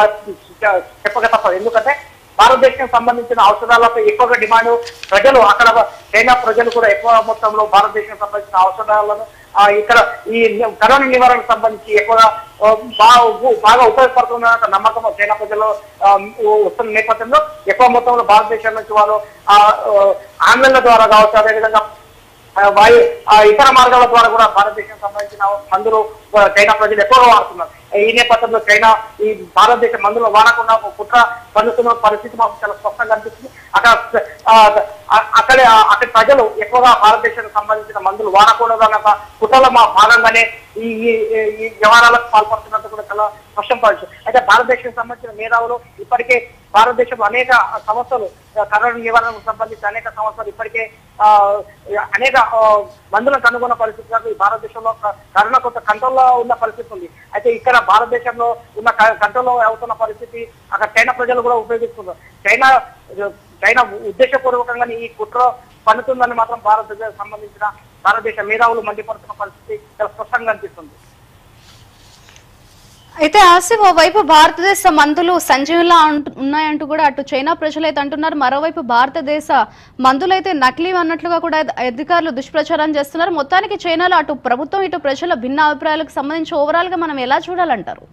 చెప్పక తప్పదు ఎందుకంటే భారతదేశం సంబంధించిన ఔషధాలపై ఎక్కువగా డిమాండ్ ప్రజలు అక్కడ చైనా ప్రజలు కూడా ఎక్కువ మొత్తంలో భారతదేశం సంబంధించిన ఔషధాలను ఆ, ఇక్కడ ఈ కరోనా నివారణకు సంబంధించి ఎక్కువగా ఆ, బాగా ఉ- బాగా ఉపయోగపడుతున్న ఒక నమ్మకం చైనా ప్రజలు ఆ, వస్తున్న నేపథ్యంలో ఎక్కువ మొత్తంలో భారతదేశం నుంచి వాళ్ళు ఆ, ఆ, ఆన్లైన్ల ద్వారా కావచ్చు అదేవిధంగా ఆ, వాయు ఆ, ఇతర మార్గాల ద్వారా కూడా భారతదేశం సంబంధించిన మందులు ఆ, చైనా ప్రజలు ఎక్కువగా వాడుతున్నారు ఈ నేపథ్యంలో చైనా ఈ భారతదేశ మందులు వాడకుండా ఒక కుట్ర పన్నుతున్న పరిస్థితి మాకు చాలా స్పష్టంగా అనిపిస్తుంది అక్కడ ఆ, ఆ- అక్కడ అక్కడి ప్రజలు ఎక్కువగా భారతదేశానికి సంబంధించిన మందులు వాడకూడదన్న ఒక కుట్రలో మా భాగంగానే ఈ ఈ- ఈ వ్యవహారాలకు పాల్పడుతున్నట్టు కూడా చాలా స్పష్టం పడచ్చు అయితే భారతదేశానికి సంబంధించిన మేధావులు ఇప్పటికే భారతదేశంలో అనేక సంస్థలు ఆ, కరోనా నివారణకు సంబంధించి అనేక సంస్థలు ఇప్పటికే ఆ, అనేక ఆ, మందులను కనుగొన్న పరిస్థితి కాదు ఈ భారతదేశంలో క- కరోనా కొంత కంట్రోల్లో ఉన్న పరిస్థితి ఉంది అయితే ఇక్కడ భారతదేశంలో ఉన్న క- కంట్రోల్లో అవుతున్న పరిస్థితి అక్కడ చైనా ప్రజలు కూడా ఉపయోగిస్తున్నారు చైనా చైనా ఉద్దేశపూర్వకంగా ఈ కుట్ర పన్నుతుందని మాత్రం భారతదేశం సంబంధించిన భారతదేశ మేధావులు మండిపడుతున్న పరిస్థితి చాలా స్పష్టంగా అనిపిస్తుంది అయితే ఆసిఫ్ ఓవైపు భారతదేశ మందులు సంజీవులా అంటు- ఉన్నాయంటూ కూడా అటు చైనా ప్రజలు అయితే అంటున్నారు మరోవైపు భారతదేశ మందులైతే నకిలీ అన్నట్లుగా కూడా అధికారులు దుష్ప్రచారం చేస్తున్నారు మొత్తానికి చైనాలో అటు ప్రభుత్వం ఇటు ప్రజల భిన్న అభిప్రాయాలకు సంబంధించి ఓవరాల్ గా మనం ఎలా చూడాలంటారు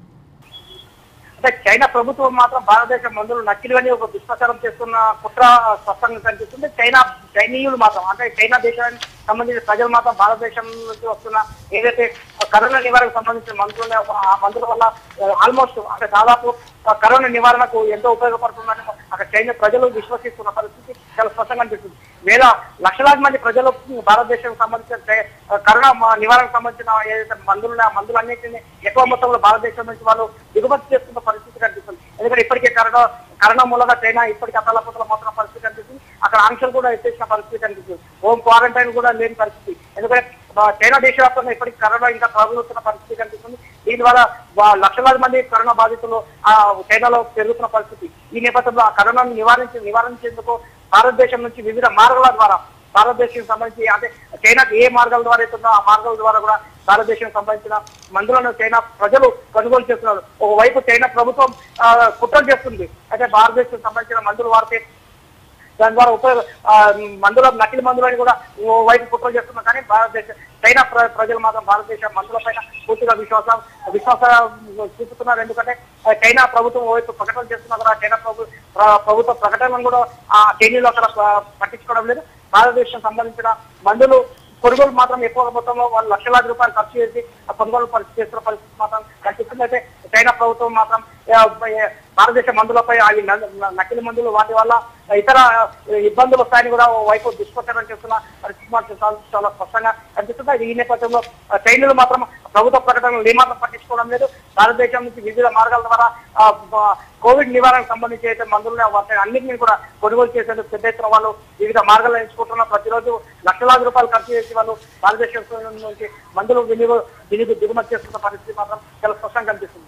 అంటే చైనా ప్రభుత్వం మాత్రం భారతదేశ మందులు నకిలీవని ఒక దుష్ప్రచారం చేస్తున్న కుట్ర స్పష్టంగా కనిపిస్తుంది చైనా చైనీయులు మాత్రం అంటే చైనా దేశానికి సంబంధించిన ప్రజలు మాత్రం భారతదేశం నుంచి వస్తున్న ఏదైతే కరోనా నివారణకు సంబంధించిన మందులు ఉన్నాయో, ఆ మందుల వల్ల ఆల్మోస్ట్ అంటే దాదాపు ఆ కరోనా నివారణకు ఎంతో ఉపయోగపడుతుందని అక్కడ చైనా ప్రజలు విశ్వసిస్తున్న పరిస్థితి చాలా స్పష్టంగా అనిపిస్తుంది వేల లక్షలాది మంది ప్రజలు భారతదేశం సంబంధించిన చై- కరోనా మ- నివారణకు సంబంధించిన ఏదైతే మందులు ఉన్నాయో ఆ మందులన్నింటినీ ఎక్కువ మొత్తంలో భారతదేశం నుంచి వాళ్ళు దిగుమతి చేస్తున్న పరిస్థితి కనిపిస్తుంది ఎందుకంటే ఇప్పటికే కరోనా కరోనా మూలంగా చైనా ఇప్పటికే అతలపతల మొత్తం పరిస్థితి కనిపిస్తుంది అక్కడ ఆంక్షలు కూడా ఎత్తేసిన పరిస్థితి కనిపిస్తుంది హోమ్ క్వారంటైన్ కూడా లేని పరిస్థితి ఎందుకంటే ఆ, చైనా దేశవ్యాప్తంగా ఇప్పటికి కరోనా ఇంకా ప్రబలుతున్న పరిస్థితి కనిపిస్తుంది దీని ద్వారా వా- లక్షలాది మంది కరోనా బాధితులు ఆ చైనాలో పెరుగుతున్న పరిస్థితి ఈ నేపథ్యంలో ఆ కరోనాను నివారించి నివారించేందుకు భారతదేశం నుంచి వివిధ మార్గాల ద్వారా భారతదేశం సంబంధించి అంటే చైనాకు ఏ మార్గాల ద్వారా అవుతుందో ఆ మార్గాల ద్వారా కూడా భారతదేశం సంబంధించిన మందులను చైనా ప్రజలు కొనుగోలు చేస్తున్నారు ఒకవైపు చైనా ప్రభుత్వం ఆ, కుట్రలు చేస్తుంది అయితే భారతదేశం సంబంధించిన మందులు వాడితే దాని ద్వారా ఉపయోగ ఆ, మందుల నకిలీ మందులని కూడా ఓ వైపు కుట్ర చేస్తున్నారు కానీ భారతదేశ చైనా ప్ర- ప్రజలు మాత్రం భారతదేశ మందుల పైన పూర్తిగా విశ్వాసం విశ్వాసం చూపుతున్నారు ఎందుకంటే ఆ, చైనా ప్రభుత్వం ఓవైపు ప్రకటన చేస్తున్నా కూడా చైనా ప్రభు ప్ర- ప్రభుత్వ ప్రకటనలను కూడా ఆ చైనీలో అక్కడ ప- పట్టించుకోవడం లేదు భారతదేశం సంబంధించిన మందులు కొనుగోలు మాత్రం ఎక్కువ మొత్తంలో వాళ్ళు లక్షలాది రూపాయలు ఖర్చు చేసి ఆ కొనుగోలు పరిస్థితి చేస్తున్న పరిస్థితి మాత్రం కనిపిస్తుంది అయితే చైనా ప్రభుత్వం మాత్రం ఆ, ఏ, భారతదేశ మందులపై ఆ ఈ న- న- నకిలీ మందులు వాటి వల్ల ఇతర ఆ, ఇబ్బందులు వస్తాయని కూడా ఓ వైపు దుష్ప్రచారం చేస్తున్న పరిస్థితి మాత్రం చాలా చాలా స్పష్టంగా కనిపిస్తుంది ఈ నేపథ్యంలో ఆ, చైనీయులు మాత్రం ప్రభుత్వ ప్రకటనలు ఏమాత్రం పట్టించుకోవడం లేదు భారతదేశం నుంచి వివిధ మార్గాల ద్వారా ఆ, బ- కోవిడ్ నివారణకు సంబంధించి అయితే మందులు వాటిని అన్నింటినీ కూడా కొనుగోలు చేసేందుకు పెద్ద ఎత్తున వాళ్ళు వివిధ మార్గాలు ఎంచుకుంటున్న ప్రతిరోజు లక్షలాది రూపాయలు ఖర్చు చేసి వాళ్ళు భారతదేశం నుంచి మందులు వినియోగ వినియోగ దిగుమతి చేస్తున్న పరిస్థితి మాత్రం చాలా స్పష్టంగా కనిపిస్తుంది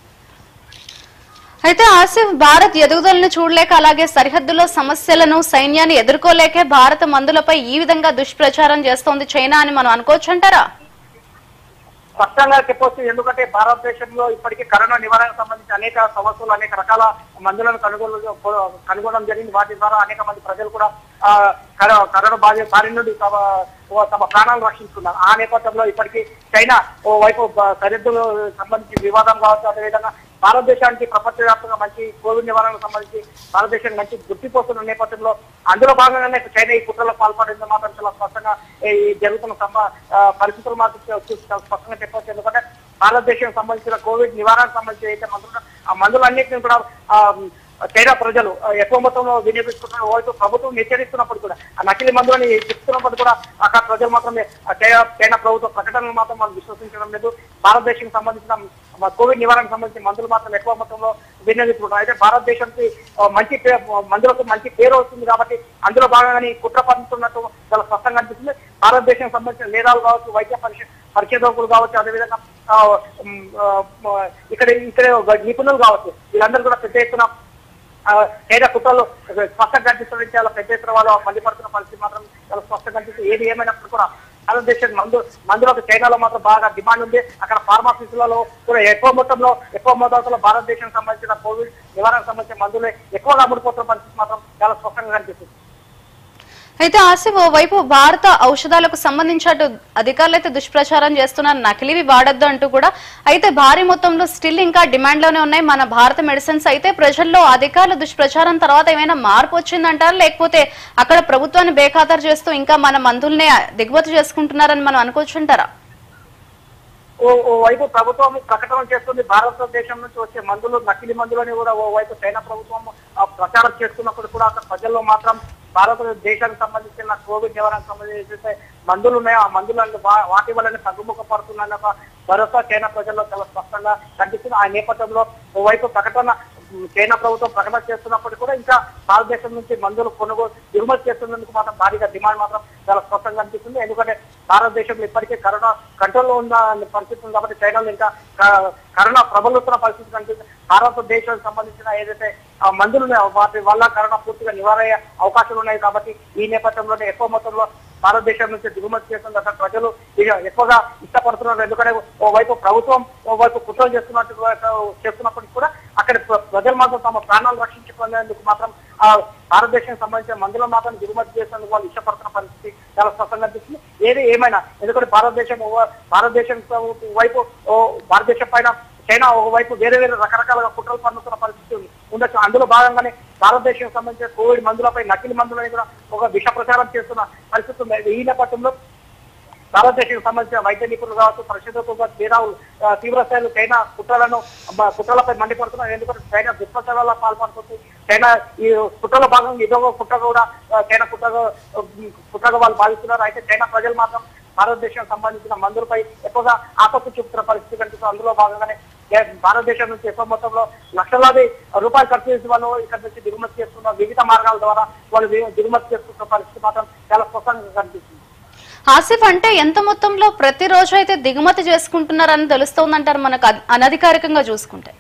అయితే ఆసిఫ్ భారత్ ఎదుగుదలను చూడలేక అలాగే సరిహద్దులో సమస్యలను సైన్యాన్ని ఎదుర్కోలేకే భారత మందులపై ఈ విధంగా దుష్ప్రచారం చేస్తోంది చైనా అని మనం అనుకోవచ్చు అంటారా స్పష్టంగా చెప్పొచ్చు ఎందుకంటే భారతదేశంలో ఇప్పటికీ కరోనా నివారణకు సంబంధించి అనేక సమస్యలు అనేక రకాల మందులను కనుగోలు కనుగొనడం జరిగింది వాటి ద్వారా అనేక మంది ప్రజలు కూడా ఆ, కరో- కరోనా బాధ బారి నుండి తమ ఓ తమ ప్రాణాలు రక్షించుకున్నారు ఆ నేపథ్యంలో ఇప్పటికీ చైనా ఓ వైపు బ- సరిహద్దులు సంబంధించి వివాదం కావచ్చు అదేవిధంగా భారతదేశానికి ప్రపంచవ్యాప్తంగా మంచి కోవిడ్ నివారణకు సంబంధించి భారతదేశం మంచి గుర్తిపోతున్న నేపథ్యంలో అందులో భాగంగానే చైనా ఈ కుట్రలో పాల్పడింది మాత్రం చాలా స్పష్టంగా ఈ జరుగుతున్న సంబ- ఆ, పరిస్థితులు మాత్రం చూ- చూసి చాలా స్పష్టంగా చెప్పవచ్చు ఎందుకంటే భారతదేశం సంబంధించిన కోవిడ్ నివారణకు సంబంధించి అయితే మందులు ఆ మందులన్నింటినీ కూడా ఆ, చైనా ప్రజలు ఆ, ఎక్కువ మొత్తంలో వినియోగించుకుంటున్న వైపు ప్రభుత్వం హెచ్చరిస్తున్నప్పుడు కూడా ఆ నకిలీ మందులని చెప్తున్నప్పుడు కూడా అక్కడ ప్రజలు మాత్రమే ఆ చైనా చైనా ప్రభుత్వ ప్రకటనలు మాత్రం మనం విశ్వసించడం లేదు భారతదేశం సంబంధించిన మ- కోవిడ్ నివారణకు సంబంధించిన మందులు మాత్రం ఎక్కువ మొత్తంలో వినియోగించుకుంటున్నారు అయితే భారతదేశానికి ఆ, మంచి పే- మందులకు మంచి పేరు వస్తుంది కాబట్టి అందులో భాగంగానే ఈ కుట్ర పడుతున్నట్టు చాలా స్పష్టంగా అనిపిస్తుంది భారతదేశం సంబంధించిన నేరాలు కావచ్చు వైద్య పరిశ పరిశోధకులు కావచ్చు అదేవిధంగా ఆ, ఉమ్, ఆ, మ- ఇక్కడ ఇక్కడ నిపుణులు కావచ్చు వీళ్ళందరూ కూడా పెద్ద ఎత్తున ఆ, చైనా కుట్రలు స్పష్టంగా కనిపిస్తుంది చాలా పెద్ద ఎత్తున వాళ్ళు మండిపడుతున్న పరిస్థితి మాత్రం చాలా స్పష్టంగా కనిపిస్తుంది ఏది ఏమైనప్పుడు కూడా భారతదేశం మందు మందులకు చైనాలో మాత్రం బాగా డిమాండ్ ఉంది అక్కడ ఫార్మాసిస్టులలో కూడా ఎక్కువ మొత్తంలో ఎక్కువ మోతాదులో భారతదేశం సంబంధించిన కోవిడ్ నివారణకు సంబంధించిన మందులే ఎక్కువగా అమ్ముడుపోతున్న పరిస్థితి మాత్రం చాలా స్పష్టంగా కనిపిస్తుంది అయితే ఆసిఫ్ ఓవైపు భారత ఔషధాలకు సంబంధించి అటు అధికారులు అయితే దుష్ప్రచారం చేస్తున్నారు నకిలీవి వాడొద్దు అంటూ కూడా అయితే భారీ మొత్తంలో స్టిల్ ఇంకా డిమాండ్ లోనే ఉన్నాయి మన భారత మెడిసిన్స్ అయితే ప్రజల్లో అధికారుల దుష్ప్రచారం తర్వాత ఏమైనా మార్పు వచ్చిందంటారా లేకపోతే అక్కడ ప్రభుత్వాన్ని బేఖాతరు చేస్తూ ఇంకా మన మందుల్నే దిగుమతి చేసుకుంటున్నారని మనం అనుకోవచ్చుంటారా ఓ ఓ వైపు ప్రభుత్వం ప్రకటన చేస్తుంది భారతదేశం నుంచి వచ్చే మందులు నకిలీ మందులని కూడా ఓ వైపు చైనా ప్రభుత్వం ఆ, ప్రచారం చేస్తున్నప్పుడు కూడా అక్కడ ప్రజల్లో మాత్రం భారతదేశానికి సంబంధించిన కోవిడ్ నివారణకు సంబంధించి మందులు ఉన్నాయో ఆ మందులను వా- వాటి వల్లనే తగ్గుముఖ పడుతుందన్న ఒక భరోసా చైనా ప్రజల్లో చాలా స్పష్టంగా కనిపిస్తుంది ఆ నేపథ్యంలో ఓవైపు ప్రకటన ఉమ్, చైనా ప్రభుత్వం ప్రకటన చేస్తున్నప్పటికీ కూడా ఇంకా భారతదేశం నుంచి మందులు కొనుగోలు దిగుమతి చేస్తున్నందుకు మాత్రం భారీగా డిమాండ్ మాత్రం చాలా స్పష్టంగా అనిపిస్తుంది ఎందుకంటే భారతదేశంలో ఇప్పటికే కరోనా కంట్రోల్లో ఉన్న పరిస్థితి ఉంది కాబట్టి చైనాలో ఇంకా క- కరోనా ప్రబలుతున్న పరిస్థితి కనిపిస్తుంది భారతదేశానికి సంబంధించిన ఏదైతే ఆ మందులు ఉన్నాయో వాటి వల్ల కరోనా పూర్తిగా నివారణ అయ్యే అవకాశాలు ఉన్నాయి కాబట్టి ఈ నేపథ్యంలోనే ఎక్కువ మొత్తంలో భారతదేశం నుంచి దిగుమతి చేస్తుంది అక్కడ ప్రజలు ఇక ఎక్కువగా ఇష్టపడుతున్నారు ఎందుకంటే ఓవైపు ప్రభుత్వం ఓవైపు కుట్రలు చేస్తున్నట్టు చేస్తున్నప్పటికీ కూడా అక్కడ ప్ర- ప్రజలు మాత్రం తమ ప్రాణాలు రక్షించుకునేందుకు మాత్రం ఆ భారతదేశం సంబంధించిన మందులు మాత్రం దిగుమతి చేసేందుకు వాళ్ళు ఇష్టపడుతున్న పరిస్థితి చాలా స్పష్టంగా అనిపిస్తుంది ఏది ఏమైనా ఎందుకంటే భారతదేశం ఓ- భారతదేశం వైపు ఓ భారతదేశం పైన చైనా ఒకవైపు వేరే వేరే రకరకాలుగా కుట్రలు పన్నుతున్న పరిస్థితి ఉంది ఉండొచ్చు అందులో భాగంగానే భారతదేశం సంబంధించిన కోవిడ్ మందులపై నకిలీ మందులని కూడా ఒక విష ప్రచారం చేస్తున్న పరిస్థితి ఉంది ఈ నేపథ్యంలో భారతదేశానికి సంబంధించిన వైద్య నిపుణులు కావచ్చు పరిశోధకులు కావచ్చు మేధావులు ఆ, తీవ్ర స్థాయిలో చైనా కుట్రలను మ, కుట్రలపై మండిపడుతున్నారు ఎందుకంటే చైనా దుష్ప్రచారాల్లో పాల్పడుతుంది చైనా ఈ కుట్రలో భాగంగా ఇదో ఒక కుట్ర కూడా ఆ, చైనా కుట్రగా ఉమ్, కుట్రగా వాళ్ళు భావిస్తున్నారు అయితే చైనా ప్రజలు మాత్రం భారతదేశం సంబంధించిన మందులపై ఎక్కువగా ఆసక్తి చూపుతున్న పరిస్థితి కనిపిస్తుంది అందులో భాగంగానే ఏ- భారతదేశం నుంచి ఎక్కువ మొత్తంలో లక్షలాది రూపాయలు ఖర్చు చేసి వాళ్ళు ఇక్కడ నుంచి దిగుమతి చేస్తున్న వివిధ మార్గాల ద్వారా వాళ్ళు ది- దిగుమతి చేస్తున్న పరిస్థితి మాత్రం చాలా స్పష్టంగా కనిపిస్తుంది ఆసిఫ్ అంటే ఎంత మొత్తంలో ప్రతిరోజు అయితే దిగుమతి చేసుకుంటున్నారని తెలుస్తోందంటారు మనకు అధి- అనధికారికంగా చూసుకుంటే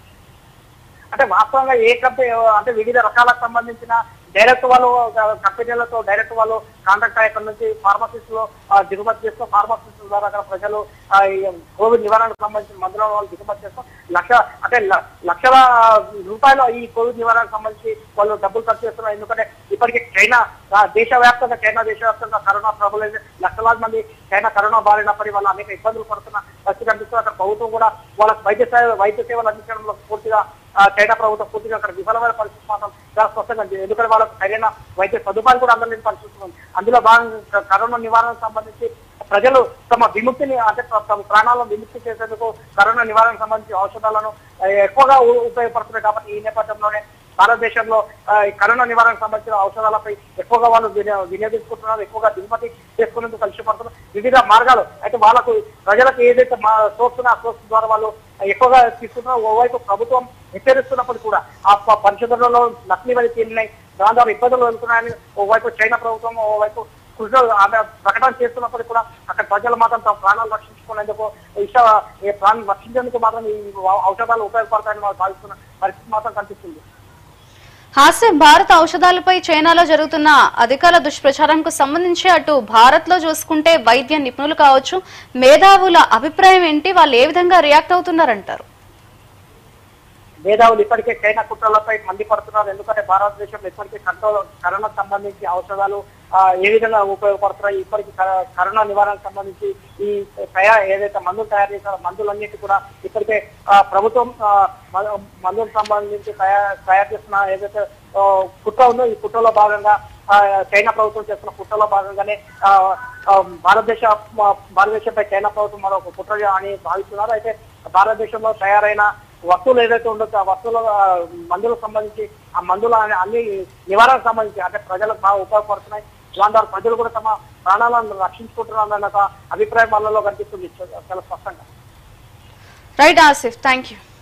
అంటే వాస్తవంగా ఏ కంపెనీ అంటే వివిధ రకాలకు సంబంధించిన డైరెక్ట్ వాళ్ళు ఒక కంపెనీలతో డైరెక్ట్ వాళ్ళు కాంట్రాక్ట్ అయ్యే నుంచి ఫార్మసిస్ట్ లో ఆ, దిగుమతి చేస్తూ ఫార్మసిస్ట్ ద్వారా అక్కడ ప్రజలు ఆ, ఈ కోవిడ్ నివారణకు సంబంధించిన మందుల వాళ్ళు దిగుమతి చేస్తూ లక్ష అంటే ల- లక్షల రూపాయలు ఈ కోవిడ్ నివారణకు సంబంధించి వాళ్ళు డబ్బులు ఖర్చు చేస్తున్నారు ఎందుకంటే ఇప్పటికీ చైనా ఆ, దేశవ్యాప్తంగా చైనా దేశవ్యాప్తంగా కరోనా ప్రబలైంది లక్షలాది మంది చైనా కరోనా బారిన పడి వాళ్ళు అనేక ఇబ్బందులు పడుతున్న పరిస్థితి కనిపిస్తుంది అక్కడ ప్రభుత్వం కూడా వాళ్ళకి వైద్య సేవ వైద్య సేవలు అందించడంలో పూర్తిగా ఆ, చైనా ప్రభుత్వం పూర్తిగా అక్కడ విఫలమైన పరిస్థితి మాత్రం చాలా స్పష్టంగా ఉంది. ఎందుకంటే వాళ్ళకి సరైన వైద్య సదుపాయాలు కూడా అందలేని పరిస్థితి ఉంది అందులో భాగంగా క- కరోనా నివారణకు సంబంధించి ప్రజలు తమ విముక్తిని అంటే త- తమ ప్రాణాలను విముక్తి చేసేందుకు కరోనా నివారణకు సంబంధించి ఔషధాలను ఆ, ఎక్కువగా ఉ- ఉపయోగపడుతున్నాయి కాబట్టి ఈ నేపథ్యంలోనే భారతదేశంలో ఆ, ఈ కరోనా నివారణకు సంబంధించిన ఔషధాలపై ఎక్కువగా వాళ్ళు వినియో- వినియోగించుకుంటున్నారు ఎక్కువగా దిగుమతి చేసుకునేందుకు కలిసి పడుతున్నారు వివిధ మార్గాలు అయితే వాళ్ళకు ప్రజలకు ఏదైతే మా సోర్స్ ఆ సోర్స్ ద్వారా వాళ్ళు ఎక్కువగా తీసుకుంటున్నారు ఓవైపు ప్రభుత్వం హెచ్చరిస్తున్నప్పుడు కూడా ఆ ప- పరిశోధనలో నకిలీ వల్ల తేలినాయి దాని ద్వారా ఇబ్బందులు ఎదుర్కొన్నాయని ఓవైపు చైనా ప్రభుత్వం ఓవైపు కృషి ఆమె ప్రకటన చేస్తున్నప్పుడు కూడా అక్కడ ప్రజలు మాత్రం తమ ప్రాణాలు రక్షించుకునేందుకు ఇష్ట ఈ ప్రాణాలు రక్షించేందుకు మాత్రం ఈ ఔషధాలు ఉపయోగపడతాయని వాళ్ళు భావిస్తున్న పరిస్థితి మాత్రం కనిపిస్తుంది హాసిఫ్ భారత ఔషధాలపై చైనాలో జరుగుతున్న అధికారుల దుష్ప్రచారంకు సంబంధించి అటు భారత్ లో చూసుకుంటే వైద్య నిపుణులు కావచ్చు మేధావుల అభిప్రాయం ఏంటి వాళ్ళు ఏ విధంగా రియాక్ట్ అవుతున్నారంటారు మేధావులు ఇప్పటికే చైనా కుట్రలపై మండిపడుతున్నారు ఎందుకంటే భారతదేశంలో ఇప్పటికే కంట్రోల్ కరోనాకు సంబంధించి ఔషధాలు ఆ, ఏ విధంగా ఉపయోగపడుతున్నాయి ఇప్పటికి క- కరోనా నివారణకు సంబంధించి ఈ తయారు ఏదైతే మందులు తయారు చేశారో మందులన్నిటి కూడా ఇప్పటికే ఆ, ప్రభుత్వం ఆ, మ- మందులకు సంబంధించి తయారు తయారు చేస్తున్న ఏదైతే ఆ, కుట్ర ఉందో ఈ కుట్రలో భాగంగా ఆ, చైనా ప్రభుత్వం చేస్తున్న కుట్రలో భాగంగానే ఆ, ఆ, భారతదేశ ఆ, భారతదేశంపై చైనా ప్రభుత్వం మరొక కుట్ర అని భావిస్తున్నారు అయితే భారతదేశంలో తయారైన వస్తువులు ఏదైతే ఉండొచ్చో ఆ వస్తువుల ఆ, మందులకు సంబంధించి ఆ మందుల అన్ని- అన్ని నివారణకు సంబంధించి అంటే ప్రజలకు బాగా ఉపయోగపడుతున్నాయి దాని ద్వారా ప్రజలు కూడా తమ ప్రాణాలను రక్షించుకుంటున్నారన్న ఒక అభిప్రాయం వాళ్ళలో కనిపిస్తుంది చాలా స్పష్టంగా రైట్ ఆసిఫ్ థ్యాంక్ యూ